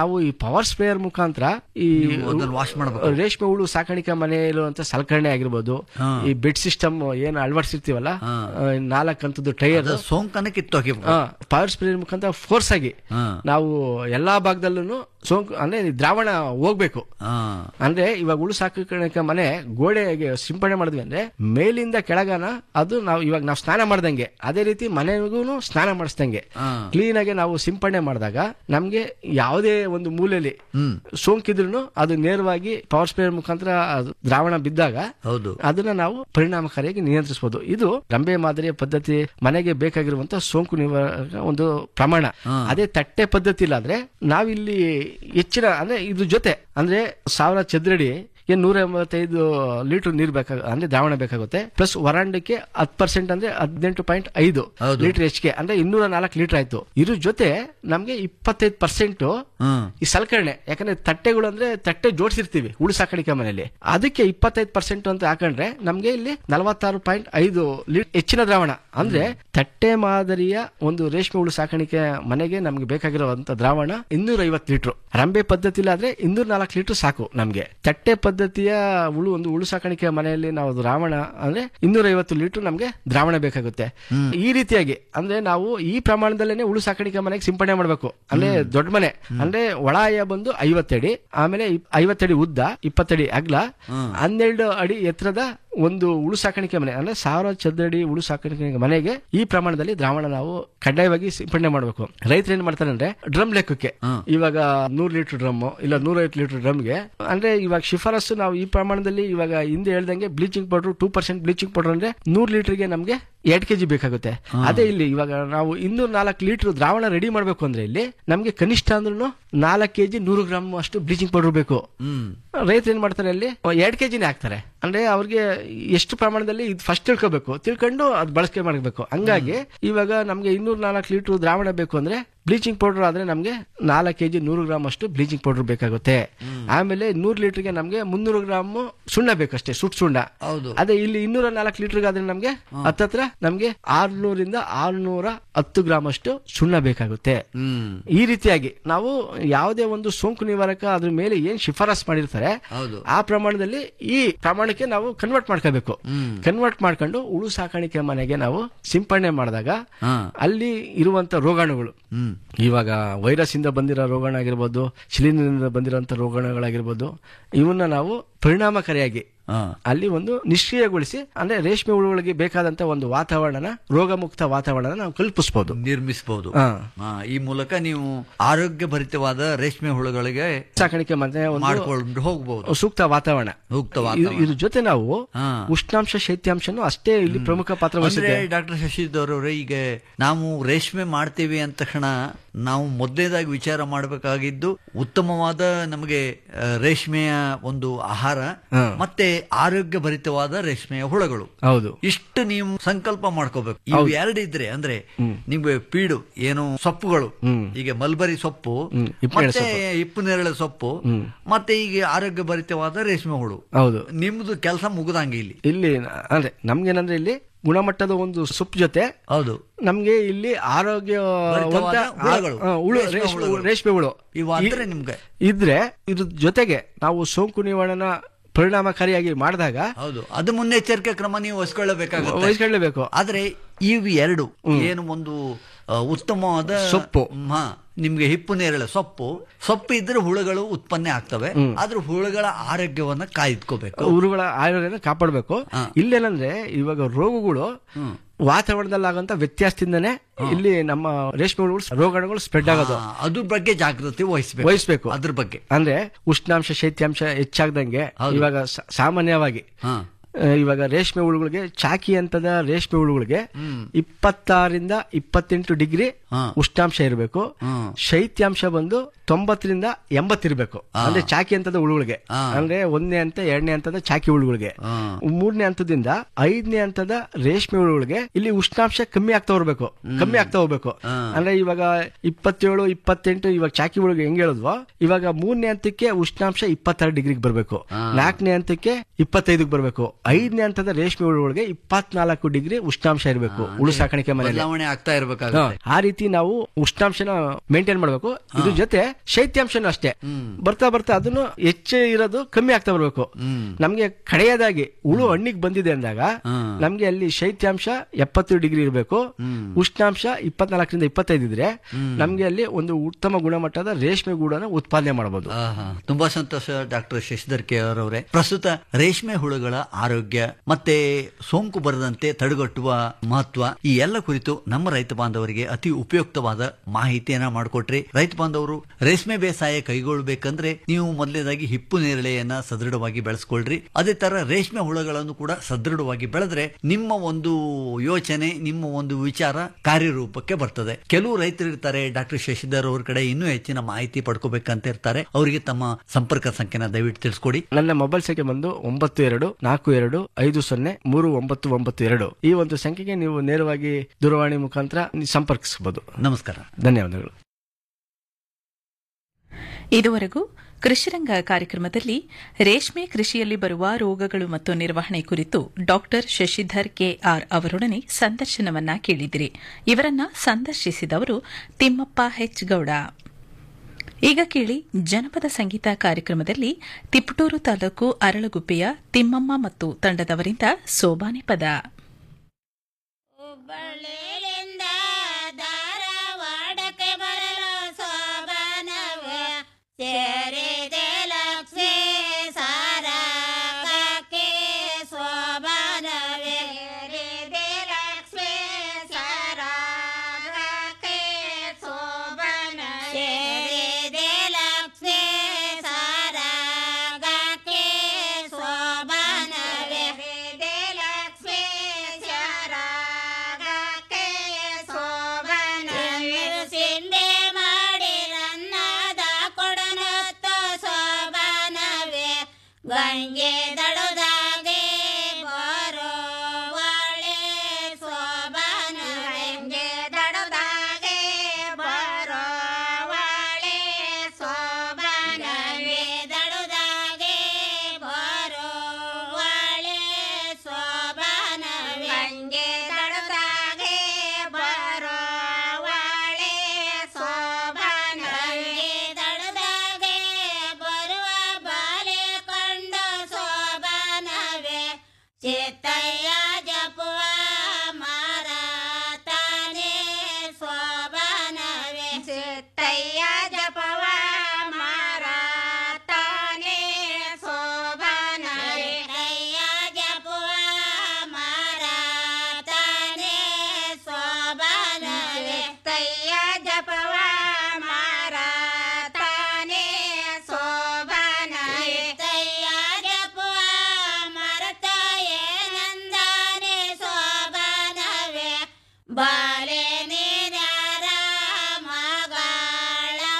ನಾವು ಈ ಪವರ್ ಸ್ಪ್ರೇಯರ್ ಮುಖಾಂತರ ಈ ನೀವು ಅದನ್ನ wash ಮಾಡ್ಬೇಕು. ರೇಷ್ಮೆ ಹುಳು ಸಾಕಾಣಿಕೆ ಮನೆಯಲ್ಲಿರುವಂತ ಸಲಕರಣೆ ಆಗಿರ್ಬೋದು ಹಾ. ಈ ಬೆಡ್ ಸಿಸ್ಟಮ್ ಏನು ಅಳವಡಿಸಿರ್ತೀವಲ್ಲ ನಾಲ್ಕು ಹಂತದ್ದು ಟೈರ್ ಅದು ಸೋಂಕನ್ನ ಕಿತ್ತೋಗಿಬೇಕು ಪವರ್ ಸ್ಪ್ರೇಯರ್ ಮುಖಾಂತರ ಫೋರ್ಸ್ ಆಗಿ ಹಾ. ನಾವು ಎಲ್ಲಾ ಭಾಗದಲ್ಲೂ ಸೋಂಕು ಅಂದ್ರೆ ಈ ದ್ರಾವಣ ಹೋಗ್ಬೇಕು ಹಾ. ಅಂದ್ರೆ ಇವಾಗ ಹುಳು ಸಾಕಾಣಿಕೆ ಮನೆ ಗೋಡೆಗೆ ಸಿಂಪಡಣೆ ಮಾಡಿದ್ವಿ ಅಂದ್ರೆ ಮೇಲಿಂದ ಕೆಳಗನ ಅದು ನಾವು ಇವಾಗ ನಾವು ಸ್ನಾನ ಮಾಡ್ದಂಗೆ ಅದೇ ರೀತಿ ಮನೆಗೂ ಸ್ನಾನ ಮಾಡಿಸ್ದಂಗೆ ಹಾ. ಕ್ಲೀನ್ ಆಗಿ ನಾವು ಸಿಂಪಡಣೆ ಮಾಡಿದಾಗ ನಮ್ಗೆ ಯಾವುದೇ ಒಂದು ಮೂಲೆಯಲ್ಲಿ ಹ್ಮ್. ಸೋಂಕಿದ್ರು ಅದು ನೇರವಾಗಿ ಪವರ್ ಸ್ಪ್ರೇಯರ್ ಮುಖಾಂತರ ಅದು ದ್ರಾವಣ ಬಿದ್ದಾಗ ಹೌದು ಅದನ್ನ ನಾವು ಪರಿಣಾಮಕಾರಿಯಾಗಿ ನಿಯಂತ್ರಿಸಬಹುದು ಇದು ರಂಬೆ ಮಾದರಿಯ ಪದ್ಧತಿ ಮನೆಗೆ ಬೇಕಾಗಿರುವಂತಹ ಸೋಂಕು ನಿವಾರಕ ಒಂದು ಪ್ರಮಾಣ ಅದೇ ತಟ್ಟೆ ಪದ್ಧತಿ ಇಲ್ಲ ಆದ್ರೆ ನಾವಿಲ್ಲಿ ಹೆಚ್ಚಿನ ಅಂದ್ರೆ ಇದ್ರ ಜೊತೆ ಅಂದ್ರೆ ಸಾವಿರ ಚದರಡಿ ಏನ್ ನೂರ ಎಂಬತ್ತೈದು ಲೀಟರ್ ನೀರು ಬೇಕಾಗ ಅಂದ್ರೆ ದ್ರಾವಣ ಬೇಕಾಗುತ್ತೆ ಪ್ಲಸ್ ವರಾಂಡಕ್ಕೆ ಹತ್ತು ಪರ್ಸೆಂಟ್ ಅಂದ್ರೆ ಹದಿನೆಂಟು ಪಾಯಿಂಟ್ ಐದು ಹೌದು. ಲೀಟರ್ ಹೆಚ್ಚಿಗೆ ಅಂದ್ರೆ ಇನ್ನೂರ ನಾಲ್ಕು ಲೀಟರ್ ಆಯ್ತು ಇದ್ರ ಜೊತೆ ನಮ್ಗೆ ಇಪ್ಪತ್ತೈದು ಪರ್ಸೆಂಟ್ ಹ್ಮ್. ಈ ಸಲಕರಣೆ ಯಾಕಂದ್ರೆ ತಟ್ಟೆಗಳು ಅಂದ್ರೆ ತಟ್ಟೆ ಜೋಡಿಸಿರ್ತೀವಿ ಉಳು ಸಾಕಾಣಿಕೆ ಮನೆಯಲ್ಲಿ ಅದಕ್ಕೆ ಇಪ್ಪತ್ತೈದು ಪರ್ಸೆಂಟ್ ಅಂತ ಹಾಕೊಂಡ್ರೆ ನಮ್ಗೆ ಇಲ್ಲಿ ನಲವತ್ತಾರು ಪಾಯಿಂಟ್ ಐದು ಲೀಟರ್ ಹೆಚ್ಚಿನ ದ್ರಾವಣ ಅಂದ್ರೆ ತಟ್ಟೆ ಮಾದರಿಯ ಒಂದು ರೇಷ್ಮೆ ಹುಳು ಸಾಕಾಣಿಕೆ ಮನೆಗೆ ನಮ್ಗೆ ಬೇಕಾಗಿರುವಂತ ದ್ರಾವಣ ಇನ್ನೂರ ಐವತ್ತು ಲೀಟರ್ ರಂಬೆ ಪದ್ಧತಿ ಆದ್ರೆ ಇನ್ನೂರ ನಾಲ್ಕು ಲೀಟರ್ ಸಾಕು ನಮ್ಗೆ ತಟ್ಟೆ ಪದ್ಧತಿಯ ಹುಳು ಒಂದು ಹುಳು ಸಾಕಾಣಿಕೆ ಮನೆಯಲ್ಲಿ ನಾವು ದ್ರಾವಣ ಅಂದ್ರೆ ಇನ್ನೂರ ಐವತ್ತು ಲೀಟರ್ ನಮ್ಗೆ ದ್ರಾವಣ ಬೇಕಾಗುತ್ತೆ ಈ ರೀತಿಯಾಗಿ ಅಂದ್ರೆ ನಾವು ಈ ಪ್ರಮಾಣದಲ್ಲೇನೆ ಹುಳು ಸಾಕಾಣಿಕೆ ಮನೆಗೆ ಸಿಂಪಡಣೆ ಮಾಡಬೇಕು ಅಂದ್ರೆ ದೊಡ್ಡ ಮನೆ ಅಂದ್ರೆ ಒಳಾಯ ಬಂದು ಐವತ್ತಡಿ ಆಮೇಲೆ ಇಪ್- ಐವತ್ತಡಿ ಉದ್ದ ಇಪ್ಪತ್ತಡಿ ಅಗ್ಲ ಹನ್ನೆರಡು ಅಡಿ ಎತ್ತರದ ಒಂದು ಉಳು ಸಾಕಾಣಿಕೆ ಮನೆ ಅಂದ್ರೆ ಸಾವಿರ ಚದರಡಿ ಉಳು ಸಾಕಾಣಿಕೆ ಮನೆಗೆ ಈ ಪ್ರಮಾಣದಲ್ಲಿ ದ್ರಾವಣ ನಾವು ಕಡ್ಡಾಯವಾಗಿ ಸಿಂಪಡಣೆ ಮಾಡಬೇಕು ರೈತರು ಏನ್ ಮಾಡ್ತಾರೆ ಅಂದ್ರೆ ಡ್ರಮ್ ಲೆಕ್ಕಕ್ಕೆ ಇವಾಗ ನೂರ್ ಲೀಟರ್ ಡ್ರಮ್ ಇಲ್ಲ ನೂರೈವತ್ತು ಲೀಟರ್ ಡ್ರಮ್ಗೆ ಅಂದ್ರೆ ಇವಾಗ ಶಿಫಾರಸ್ಸು ನಾವು ಈ ಪ್ರಮಾಣದಲ್ಲಿ ಇವಾಗ ಹಿಂದೆ ಹೇಳ್ದಂಗೆ bleaching powder two percent bleaching powder ಅಂದ್ರೆ ನೂರ್ ಲೀಟರ್ಗೆ ನಮ್ಗೆ ಎರಡ್ ಕೆಜಿ ಬೇಕಾಗುತ್ತೆ ಅದೇ ಇಲ್ಲಿ ಇವಾಗ ನಾವು ಇನ್ನೂರ ನಾಲ್ಕು ಲೀಟರ್ ದ್ರಾವಣ ರೆಡಿ ಮಾಡ್ಬೇಕು ಅಂದ್ರೆ ಇಲ್ಲಿ ನಮ್ಗೆ ಕನಿಷ್ಠ ಅಂದ್ರೂ ನಾಲ್ಕು ಕೆಜಿ ನೂರು ಗ್ರಾಮ್ ಅಷ್ಟು ಬ್ಲೀಚಿಂಗ್ ಪೌಡರ್ ಬೇಕು ರೈತರು ಏನ್ ಮಾಡ್ತಾರೆ ಅಲ್ಲಿ ಎರಡ್ ಕೆಜಿನೇ ಹಾಕ್ತಾರೆ ಅಂದ್ರೆ ಅವ್ರಿಗೆ ಎಷ್ಟು ಪ್ರಮಾಣದಲ್ಲಿ ಇದು ಫಸ್ಟ್ ತಿಳ್ಕೊಬೇಕು ತಿಳ್ಕೊಂಡು ಅದು ಬಳಕೆ ಮಾಡಬೇಕು ಹಂಗಾಗಿ ಇವಾಗ ನಮ್ಗೆ ಇನ್ನೂರ ನಾಲ್ಕು ಲೀಟರ್ ದ್ರಾವಣ ಬೇಕು ಅಂದ್ರೆ ಬ್ಲೀಚಿಂಗ್ ಪೌಡರ್ ಆದ್ರೆ ನಮ್ಗೆ ನಾಲ್ಕು ಕೆಜಿ ನೂರು ಗ್ರಾಮ್ ಅಷ್ಟು ಬ್ಲೀಚಿಂಗ್ ಪೌಡರ್ ಬೇಕಾಗುತ್ತೆ ಆಮೇಲೆ ನೂರು ಲೀಟರ್ಗೆ ನಮ್ಗೆ ಮುನ್ನೂರು ಗ್ರಾಮ್ ಸುಣ್ಣ ಬೇಕಷ್ಟೇ ಸುಟ್ ಸುಣ್ಣ ಹೌದು ಅದೇ ಇಲ್ಲಿ ಇನ್ನೂರ ನಾಲ್ಕು ಲೀಟರ್ ಆದ್ರೆ ನಮ್ಗೆ ಹತ್ತತ್ರ ನಮ್ಗೆ ಆರ್ನೂರಿಂದ ಆರ್ನೂರ ಹತ್ತು ಗ್ರಾಮ್ ಅಷ್ಟು ಸುಣ್ಣ ಬೇಕಾಗುತ್ತೆ ಹ್ಮ್ ಈ ರೀತಿಯಾಗಿ ನಾವು ಯಾವುದೇ ಒಂದು ಸೋಂಕು ನಿವಾರಕ ಅದ್ರ ಮೇಲೆ ಏನ್ ಶಿಫಾರಸ್ ಮಾಡಿರ್ತಾರೆ ಹೌದು ಆ ಪ್ರಮಾಣದಲ್ಲಿ ಈ ಪ್ರಮಾಣಕ್ಕೆ ನಾವು ಕನ್ವರ್ಟ್ ಮಾಡ್ಕೋಬೇಕು ಕನ್ವರ್ಟ್ ಮಾಡ್ಕೊಂಡು ಉಳು ಸಾಕಾಣಿಕೆ ಮನೆಗೆ ನಾವು ಸಿಂಪಡಣೆ ಮಾಡಿದಾಗ ಹಾ. ಅಲ್ಲಿ ಇರುವಂತ ರೋಗಾಣುಗಳು ಹ್ಮ್ ಇವಾಗ ವೈರಸ್ ಇಂದ ಬಂದಿರೋ ರೋಗಾಣು ಆಗಿರ್ಬೋದು ಶಿಲೀಂಧ್ರದಿಂದ ಬಂದಿರೋಂಥ ರೋಗಾಣುಗಳಾಗಿರ್ಬೋದು ಇವನ್ನ ನಾವು ಪರಿಣಾಮಕಾರಿಯಾಗಿ ಹಾ. ಅಲ್ಲಿ ಒಂದು ನಿಷ್ಕ್ರಿಯಗೊಳಿಸಿ ಅಂದ್ರೆ ರೇಷ್ಮೆ ಹುಳುಗಳಿಗೆ ಬೇಕಾದಂತ ಒಂದು ವಾತಾವರಣನ ರೋಗಮುಕ್ತ ವಾತಾವರಣ ನಾವು ಕಲ್ಪಿಸಬಹುದು ನಿರ್ಮಿಸಬಹುದು ಹಾ. ಈ ಮೂಲಕ ನೀವು ಆರೋಗ್ಯಭರಿತವಾದ ರೇಷ್ಮೆ ಹುಳುಗಳಿಗೆ ಸಾಕಾಣಿಕೆ ಮತ್ತೆ ಒಂದು ಮಾಡ್ಕೊಂಡು ಹೋಗಬಹುದು ಸೂಕ್ತ ವಾತಾವರಣ ಸೂಕ್ತ ಇದ್- ವಾತಾವರಣ ಇದ್ರ ಜೊತೆ ನಾವು ಹಾ. ಉಷ್ಣಾಂಶ ಶೈತ್ಯಾಂಶನೂ ಅಷ್ಟೇ ಇಲ್ಲಿ ಪ್ರಮುಖ ಪಾತ್ರ ಅಂದ್ರೆ ವಹಿಸುತ್ತೆ ಡಾಕ್ಟರ್ ಶಶಿಧರ್ ಅವರೇ ಈಗ ನಾವು ರೇಷ್ಮೆ ಮಾಡ್ತೀವಿ ಅಂದ ತಕ್ಷಣ ನಾವು ಮೊದಲನೇದಾಗಿ ವಿಚಾರ ಮಾಡಬೇಕಾಗಿದ್ದು ಉತ್ತಮವಾದ ನಮಗೆ ಆ, ರೇಷ್ಮೆಯ ಒಂದು ಆಹಾರ ಹಾ. ಮತ್ತೆ ಆರೋಗ್ಯ ಭರಿತವಾದ ರೇಷ್ಮೆಯ ಹುಳಗಳು ಹೌದು ಇಷ್ಟು ನೀವು ಸಂಕಲ್ಪ ಮಾಡ್ಕೋಬೇಕು ಇವು ಎರಡಿದ್ರೆ ಅಂದ್ರೆ ನಿಮ್ಗೆ ಪೀಡು ಏನು ಸೊಪ್ಪುಗಳು ಈಗ ಮಲ್ಬರಿ ಸೊಪ್ಪು ಹ್ಮ್, ಹಿಪ್ಪನೇರಳೆ ಮತ್ತೆ ಹಿಪ್ಪು ನೇರಳೆ ಸೊಪ್ಪು ಮತ್ತೆ ಈಗ ಆರೋಗ್ಯ ಭರಿತವಾದ ರೇಷ್ಮೆ ಹುಳು ಹೌದು ನಿಮ್ದು ಕೆಲಸ ಮುಗ್ದಂಗೆ ಇಲ್ಲಿ ಇಲ್ಲಿ ನ- ಅಂದ್ರೆ ನಮ್ಗೇನಂದ್ರೆ ಇಲ್ಲಿ ಗುಣಮಟ್ಟದ ಒಂದು ಸೊಪ್ಪು ಜೊತೆ ಹೌದು ನಮ್ಗೆ ಇಲ್ಲಿ ಆರೋಗ್ಯವಂತ ಭರಿತವಾದ ಹುಳುಗಳು. ಆ, ಹುಳು ರೇಷ್ಮೆ ರೇಷ್ಮೆ ಹುಳುಗಳು. ರೇಷ್ಮೆ ಹುಳು ಇವು ಅಂದ್ರೆ ಇ- ನಿಮ್ಗೆ ಇದ್ರೆ ಇದ್ರ ಜೊತೆಗೆ ನಾವು ಸೋಂಕು ನಿವಾರಣನ ಪರಿಣಾಮಕಾರಿಯಾಗಿ ಮಾಡಿದಾಗ ಹೌದು ಅದು ಮುನ್ನೆಚ್ಚರಿಕೆ ಕ್ರಮ ನೀವು ವಹಿಸ್ಕೊಳ್ಳಬೇಕಾಗುತ್ತೆ ವಹಿಸ್ಕೊಳ್ಳೇಬೇಕು ಆದ್ರೆ ಇವು ಎರಡು ಏನು ಒಂದು ಆ, ಉತ್ತಮವಾದ ಸೊಪ್ಪು. ಹಾ ನಿಮ್ಗೆ ಹಿಪ್ಪು ನೇರಳೆ ಸೊಪ್ಪು ಸೊಪ್ಪು ಇದ್ರೆ ಹುಳುಗಳು ಉತ್ಪನ್ನ ಆಗ್ತವೆ ಆದ್ರೆ ಹುಳುಗಳ ಆರೋಗ್ಯವನ್ನ ಕಾಯ್ದುಕೋಬೇಕು ಊರುಗಳ ಆರೋಗ್ಯನ ಕಾಪಾಡಬೇಕು ಇಲ್ಲೇನಂದ್ರೆ ಇವಾಗ ರೋಗಗಳು ವಾತಾವರಣದಲ್ಲಿ ಆಗುವಂತ ವ್ಯತ್ಯಾಸದಿಂದನೇ ಇಲ್ಲಿ ನಮ್ಮ ರೇಷ್ಮೆ ಹುಳುಗಳು ರೋಗಾಣುಗಳು ಸ್ಪ್ರೆಡ್ ಆಗೋದು ಆ, ಅದ್ರ ಬಗ್ಗೆ ಜಾಗೃತಿ ವಹಿಸ್ಬೇಕು ವಹಿಸ್ಬೇಕು ಅದ್ರ ಬಗ್ಗೆ ಅಂದ್ರೆ ಉಷ್ಣಾಂಶ ಶೈತ್ಯಾಂಶ ಹೆಚ್ಚಾಗ್ದಂಗೆ ಇವಾಗ ಸ- ಸಾಮಾನ್ಯವಾಗಿ ಹಾ ಆ, ಇವಾಗ ರೇಷ್ಮೆ ಹುಳುಗಳಿಗೆ ಚಾಕಿ ಅಂತದ ರೇಷ್ಮೆ ಹುಳುಗಳಿಗೆ ಇಪ್ಪತ್ತಾರರಿಂದ ಇಪ್ಪತ್ತೆಂಟು ಡಿಗ್ರಿ ಹಾ. ಉಷ್ಣಾಂಶ ಇರಬೇಕು ಶೈತ್ಯಾಂಶ ಬಂದು ತೊಂಬತ್ತರಿಂದ ಎಂಬತ್ತಿರ್ಬೇಕು ಅಂದ್ರೆ ಚಾಕಿ ಅಂತದ ಹುಳುಗಳಿಗೆ ಹಾ. ಅಂದ್ರೆ ಒಂದನೇ ಹಂತ ಎರಡನೇ ಹಂತದ ಚಾಕಿ ಹುಳುಗಳಿಗೆ ಹಾ. ಮೂರನೇ ಹಂತದಿಂದ ಐದನೇ ಹಂತದ ರೇಷ್ಮೆ ಹುಳುಗಳಿಗೆ ಇಲ್ಲಿ ಉಷ್ಣಾಂಶ ಕಮ್ಮಿ ಆಗ್ತಾ ಹೋಗ್ಬೇಕು ಕಮ್ಮಿ ಆಗ್ತಾ ಹೋಗ್ಬೇಕು ಅಂದ್ರೆ ಇವಾಗ ಇಪ್ಪತ್ತೇಳು ಇಪ್ಪತ್ತೆಂಟು ಇವಾಗ ಚಾಕಿ ಹುಳುಗೆ ಹೆಂಗ್ ಹೇಳಿದ್ವೋ ಇವಾಗ ಮೂರನೇ ಹಂತಕ್ಕೆ ಉಷ್ಣಾಂಶ ಇಪ್ಪತ್ತಾರು ಡಿಗ್ರಿಗೆ ಬರಬೇಕು ನಾಲ್ಕನೇ ಹಂತಕ್ಕೆ ಇಪ್ಪತ್ತೈದಕ್ಕೆ ಬರಬೇಕು ಐದನೇ ಹಂತದ ರೇಷ್ಮೆ ಹುಳುಗಳಿಗೆ ಇಪ್ಪತ್ನಾಲ್ಕು ಡಿಗ್ರಿ ಉಷ್ಣಾಂಶ ಇರಬೇಕು ಹುಳು ಸಾಕಾಣಿಕೆ ಮನೆಯಲ್ಲಿ ಬದಲಾವಣೆ ಆಗ್ತಾ ಇರಬೇಕಾಗುತ್ತೆ ಹಾ, ಆ ರೀತಿ ನಾವು ಉಷ್ಣಾಂಶನ ಮೇಂಟೈನ್ ಮಾಡಬೇಕು ಇದ್ರ ಜೊತೆ ಶೈತ್ಯಾಂಶನೂ ಅಷ್ಟೇ ಬರ್ತಾ ಬರ್ತಾ ಅದನ್ನು ಹೆಚ್ಚು ಇರೋದು ಕಮ್ಮಿ ಆಗ್ತಾ ಬರ್ಬೇಕು ನಮ್ಗೆ ಕಡೆಯದಾಗಿ ಹುಳು ಹಣ್ಣಿಗೆ ಬಂದಿದೆ ಅಂದಾಗ ನಮ್ಗೆ ಅಲ್ಲಿ ಶೈತ್ಯಾಂಶ ಎಪ್ಪತ್ತು ಡಿಗ್ರಿ ಇರಬೇಕು ಉಷ್ಣಾಂಶ ಇಪ್ಪತ್ನಾಲ್ಕರಿಂದ ಇಪ್ಪತ್ತೈದು ಇದ್ರೆ ನಮ್ಗೆ ಅಲ್ಲಿ ಒಂದು ಉತ್ತಮ ಗುಣಮಟ್ಟದ ರೇಷ್ಮೆ ಗೂಡನ್ನ ಉತ್ಪಾದನೆ ಮಾಡಬಹುದು ಆಹಾ, ತುಂಬಾ ಸಂತೋಷ ಡಾಕ್ಟರ್ ಶಶಿಧರ್ ಕೆ ಅವರವರೇ ಪ್ರಸ್ತುತ ರೇಷ್ಮೆ ಹುಳುಗಳ ಆರೋಗ್ಯ ಮತ್ತೆ ಸೋಂಕು ಬರದಂತೆ ತಡೆಗಟ್ಟುವ ಮಹತ್ವ ಈ ಎಲ್ಲ ಕುರಿತು ನಮ್ಮ ರೈತ ಬಾಂಧವರಿಗೆ ಅತಿ ಉಪಯುಕ್ತವಾದ ಮಾಹಿತಿಯನ್ನ ಮಾಡಿಕೊಟ್ರಿ ರೈತ ಬಾಂಧವರು ರೇಷ್ಮೆ ಬೇಸಾಯ ಕೈಗೊಳ್ಳಬೇಕಂದ್ರೆ ನೀವು ಮೊದಲನೇದಾಗಿ ಹಿಪ್ಪು ನೇರಳೆಯನ್ನ ಸದೃಢವಾಗಿ ಬೆಳೆಸ್ಕೊಳ್ರಿ ಅದೇ ತರ ರೇಷ್ಮೆ ಹುಳುಗಳನ್ನು ಕೂಡ ಸದೃಢವಾಗಿ ಬೆಳೆದ್ರೆ ನಿಮ್ಮ ಒಂದು ಯೋಚನೆ ನಿಮ್ಮ ಒಂದು ವಿಚಾರ ಕಾರ್ಯರೂಪಕ್ಕೆ ಬರ್ತದೆ ಕೆಲವು ರೈತರು ಇರ್ತಾರೆ ಡಾಕ್ಟರ್ ಶಶಿಧರ್ ಅವ್ರ ಕಡೆ ಇನ್ನೂ ಹೆಚ್ಚಿನ ಮಾಹಿತಿ ಪಡ್ಕೋಬೇಕಂತ ಇರ್ತಾರೆ ಅವರಿಗೆ ತಮ್ಮ ಸಂಪರ್ಕ ಸಂಖ್ಯೆನ ದಯವಿಟ್ಟು ತಿಳಿಸ್ಕೊಡಿ ನನ್ನ ಮೊಬೈಲ್ ಸಂಖ್ಯೆ ಬಂದು ಒಂಬತ್ತು ಎರಡು ನಾಲ್ಕು ಎರಡು ಐದು ಸೊನ್ನೆ ಮೂರು ಒಂಬತ್ತು ಒಂಬತ್ತು ಎರಡು ಈ ಒಂದು ಸಂಖ್ಯೆಗೆ ನೀವು ನೇರವಾಗಿ ದೂರವಾಣಿ ಮುಖಾಂತರ ನೀವು ಸಂಪರ್ಕಿಸಬಹುದು ನಮಸ್ಕಾರ ಧನ್ಯವಾದಗಳು ಇದುವರೆಗೂ ಕೃಷಿರಂಗ ಕಾರ್ಯಕ್ರಮದಲ್ಲಿ ರೇಷ್ಮೆ ಕೃಷಿಯಲ್ಲಿ ಬರುವ ರೋಗಗಳು ಮತ್ತು ನಿರ್ವಹಣೆ ಕುರಿತು ಡಾಕ್ಟರ್ ಶಶಿಧರ್ ಕೆಆರ್ ಅವರೊಡನೆ ಸಂದರ್ಶನವನ್ನ ಕೇಳಿದಿರಿ ಇವರನ್ನ ಸಂದರ್ಶಿಸಿದವರು ತಿಮ್ಮಪ್ಪ ಹೆಚ್ ಗೌಡ ಈಗ ಕೇಳಿ ಜನಪದ ಸಂಗೀತ ಕಾರ್ಯಕ್ರಮದಲ್ಲಿ ತಿಪಟೂರು ತಾಲೂಕು ಅರಳಗುಪ್ಪೆಯ ತಿಮ್ಮಮ್ಮ ಮತ್ತು ತಂಡದವರಿಂದ ಸೋಬಾನೆ ಪದ ಹುಬ್ಬಳ್ಳಿಯಿಂದ ಧಾರವಾಡಕ್ಕೆ ಬರಲು ಶೋಭನವೇ ಸೇರಿದೆ ಲಕ್ಷ್ಮೀ ಸಾರಗಕ್ಕೆ ಶೋಭನವೇ ಸೇರಿದೆ ಲಕ್ಷ್ಮೀ ಸಾರಗಕ್ಕೆ ಶೋಭನ ಸೇರಿದೆ ಲಕ್ಷ್ಮೀ ಸಾರಗಕ್ಕೆ ಶೋಭನವೇ ಸೇರಿದೆ ಲಕ್ಷ್ಮೀ ಸಾರಗಕ್ಕೆ ಶೋಭನವೇ ಸಿಂಧೆ ಮಾಡಿ ರನ್ನದ ಕೊಡನತ್ತು ಶೋಭನವೇ ಗಂಗೆ ದಡದಾಗೆ ಬರೋವಳೆ ಶೋಭನವೇ ಗಂಗೆ ದಡದಾಗೆ ಬರೋವಳೆ ಶೋಭನವೇ ದಡದಾಗೆ ಬರೋವಳೆ ಶೋಭನವೇ ಗಂಗೆ ದಡದಾಗೆ ಬರೋವಳೆ ಶೋಭನವೇ ದಡದಾಗೆ ಬರುವ ಬಾಲೆ ಕಂಡು ಶೋಭನವೇ ಚಿತ್ತಯ್ಯ ಜಪುವ ಮಾರಾತಾನೆ ಶೋಭನವೇ ಚಿತ್ತಯ್ಯ ಜಪವ ಮಾರಾತಾನೆ ಶೋಭನವೇ ಚಿತ್ತಯ್ಯ ಜಪುವ ಮಾರಾತಾನೆ ಶೋಭನವೇ ಚಿತ್ತಯ್ಯ ಜಪವ ಮಾರಾತಾನೆ ಶೋಭನವೇ ಚಿತ್ತಯ್ಯ ಜಪುವ ಮರತಾಯೇ ನಂದಾನೆ ಶೋಭನವೇ ಬಾಲೆ ನೀನ್ಯಾರ ಮಗಳ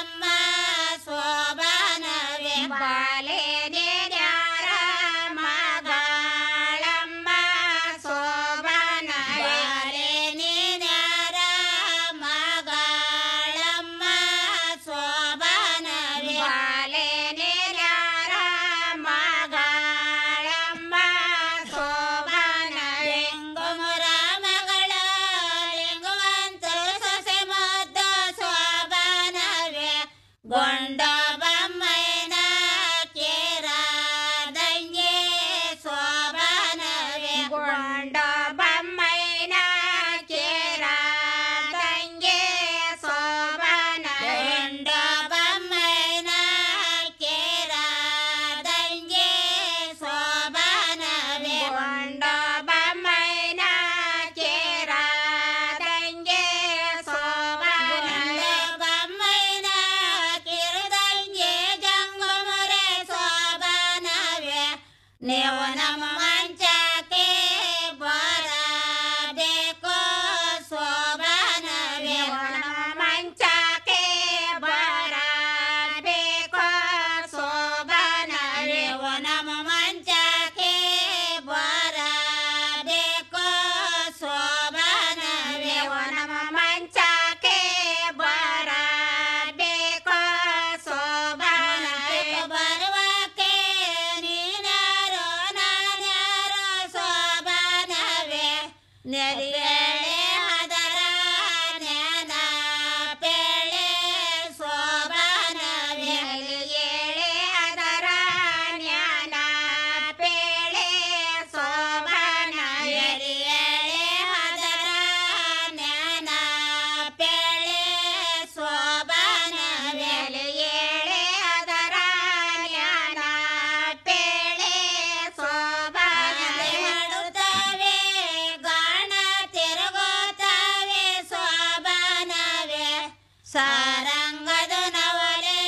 ಸಾರಂಗದು ನವಲೆ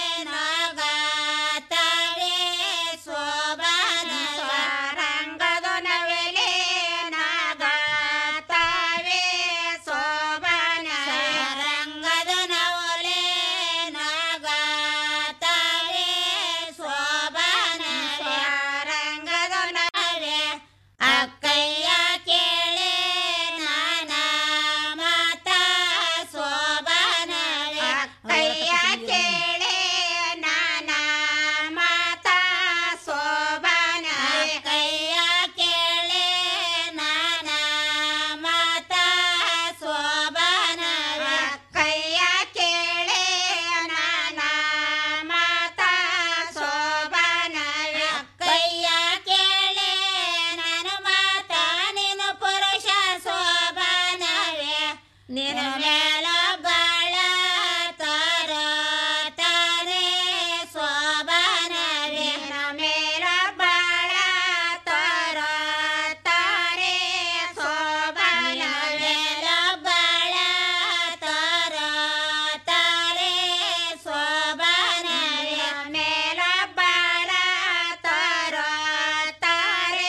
ನಾಗಾತವೇ ಶೋಭಾನ ಸಾರಂಗದು ನವಲೆ ನಾಗಾತವೇ ಶೋಭಾನ ಸಾರಂಗದು ನವಲೆ ನಾಗಾತವೇ ಶೋಭಾನ ಸಾರಂಗದು ನವಲೆ ಅಕ್ಕಯ್ಯ ಕೇಳೆ ನಾನ ಮಾತ ಶೋಭಾನವೇ ಅಕ್ಕಯ್ಯ ಕೇಳೆ ನಾನ ಮಾತ ಶೋಭಾನ ಅಕ್ಕಯ್ಯ ಕೇಳೆ ನಾನ ಮಾತ ಶೋಭಾನವೇ ಅಕ್ಕಯ್ಯ ಕೇಳೆ ನಾನ ಮಾತ ಶೋಭಾನವೇ ಅಕ್ಕಯ್ಯ ಕೇಳೆ ನಾನು ಮಾತ ನೀನು ಪುರುಷ ಶೋಭಾನವೇ ನಿನ್ನ ಮೇಲ ಬಾಳ ತಾರ ತಾರೆ ಶೋಭಾನವೇ ನಿನ್ನ ಮೇಲ ಬಾಳ ತಾರ ತಾರೆ ಶೋಭಾನವೇ ಬಾಳ ತಾರ ತಾರೆ ಶೋಭಾನವೇ ಮೇಲ ಬಾಳ ತಾರ ತಾರೆ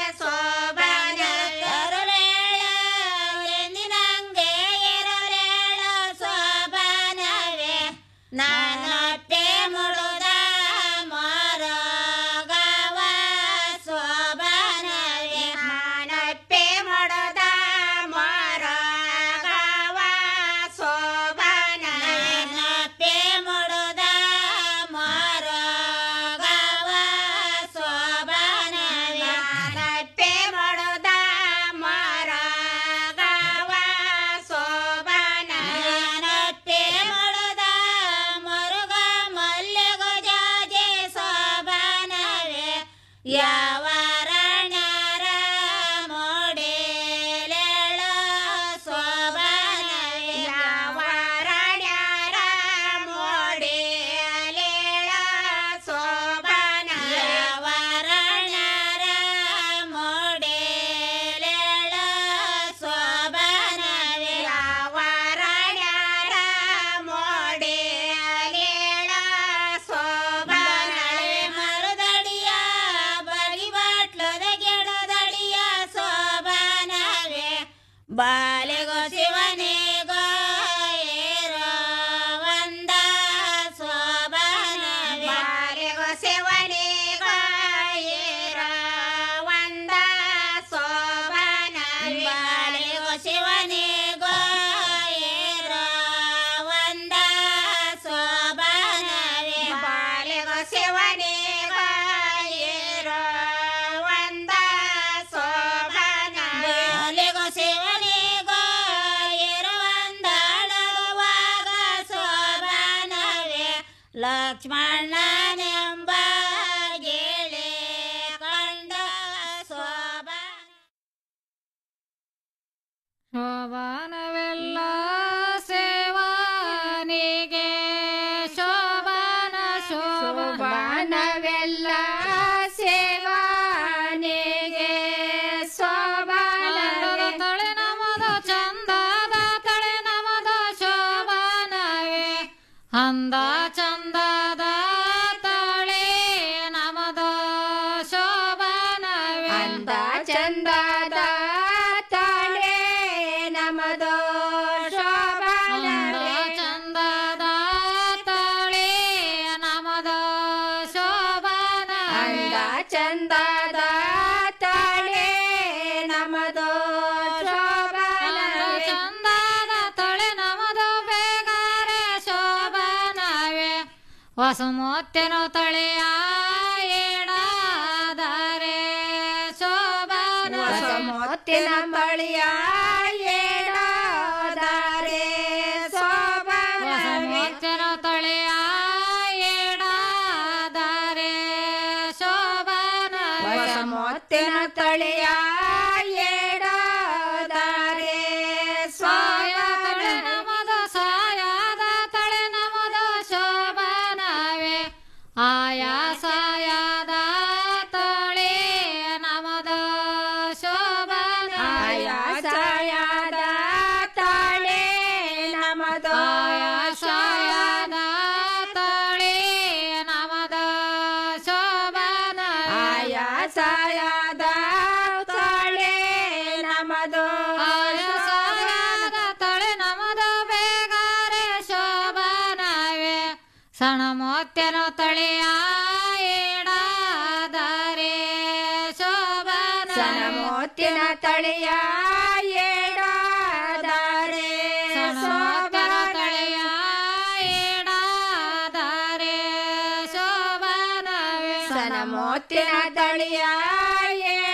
ಶೋಭಾನವೇ ಎಂದಿನಂಗೆ ಎರವೇಳ ಶೋಭಾನವೇ ನಾನಪ್ಪೆ ಮುಳುದ ಮೊರಗವ ಶೋಭಾನವೇ ನಾನಪ್ಪೆ ಮುಳುದ ಮೊರಗವ ಶೋಭಾನವೇ ನಾನಪ್ಪೆ ಮುಳುದ ಮೊರಗವ ಶೋಭಾನವೇ ನಾನಪ್ಪೆ ಮುಳುದ ಮೊರಗವ ಶೋಭಾನವೇ ನಾನಪ್ಪೆ ಮುಳುದ ಮರುಗ ಮಲ್ಲಿಗ ಜಾಜೆ ಶೋಭಾನವೇ ಯಾವ ರಾಣ್ಯರ ಮೋಡೇಲೇಳ ಶೋಭಾನವೇ ಯಾವ ರಾಣ್ಯರ ಮೋಡೇಲೇಳ ಶೋಭಾನವೇ ಯಾವ ರಾಣ್ಯರ ಮೋಡೇಲೇಳ ಶೋಭಾನವೇ ಯಾವ ರಾಣ್ಯರ ಮೋಡೇಲೇಳ ಶೋಭಾನವೇ ಮರುದಡಿಯ ಬಳಿ ಬಾಟ್ಲದ ಗಿಡದಡಿಯ ಶೋಭಾನವೇ ಬಾಲೆಗೋ ಶಿವನಿಗೋ ಏರೋ ಒಂದ ಶೋಭಾನವೇ ಬಾಲೆಗೋ ಶಿವನಿಗೋ ಏರೋ ಒಂದ ಶೋಭಾನವೇ ಬಾಲೆಗೋ ಶಿವನಿಗೋ ಏರೋ ಒಂದ ಶೋಭಾನವೇ ಬಾಲೆಗೋ ಶಿವನಿಗೋ ಏರೋ ಒಂದ ಶೋಭಾನವೇ ಬಾಲೆಗೋ ಶಿವನಿಗೋ ಏರೋ ಒಂದಾಡುವಾಗ ಶೋಭಾನವೇ ಲಕ್ಷ್ಮಣನೆಂಬ ಗೆಳೆ ಕಂಡ ಶೋಭಾ ಶೋಭಾನವೆಲ್ಲ ಸೇವಾನಿಗೆ ಶೋಭಾನ ಶೋಭಾನವೆಲ್ಲ ಸೇವಾನಿಗೆ ಶೋಭಾನ ತಳೆ ನಮದ ಚಂದದ ತಳೆ ನಮದ ಶೋಭಾನವೇ ಅಂದ ಚಂದದ ತಳೆ ನಮದ ಶೋಭಾನವೇ ಅಂದ ಚಂದದ ತಳೆ ನಮದ ಶೋಭಾನವೇ ಚಂದದ ತಳೆ ನಮದ ಶೋಭಾನವೇ ಅಂದ ಚಂದದ ತಳೆ ನಮದ ಶೋಭಾನವೇ ಚಂದದ ತಳೆ ನಮದ ಬೇಗಾರೆ ಶೋಭಾನವೇ ವಸುಮೋತ್ತೆನು ತಳೆಯ ಏಡಾದರೆ ಶೋಭಾನ ವಸುಮೋತ್ತಿನ ತಳಿಯ ಏಡಾದರೆ ಶೋಭಾನ ವಸುಮೋತ್ತಿನ ತಳಿಯ ಏಡಾದರೆ ಶೋಭಾನ ವಸುಮೋತ್ತಿನ ತಳಿಯ ಏಡಾದರೆ ಸಾಯ ತಳೆ ನಮದ ಸಾಯದ ತಳೆ ನಮದ ಶೋಭಾನವೇ ಆಯಾ ಸಾಯದ ತಳೆ ನಮದ ಶೋಭಾನ ಆಯಾ ಸಣ ಮೊತ್ತೆನ ತಳಿಯ ಏಡಾದರೆ ಶೋಭನ ಸಣ ಮೊತ್ತಿನ ತಳಿಯ ಏಡಾದರೆ ಸಣ ತಳಿಯ ಏಡಾದರೆ ಶೋಭನವೇ ಸಣ ಮೊತ್ತಿನ ತಳಿಯ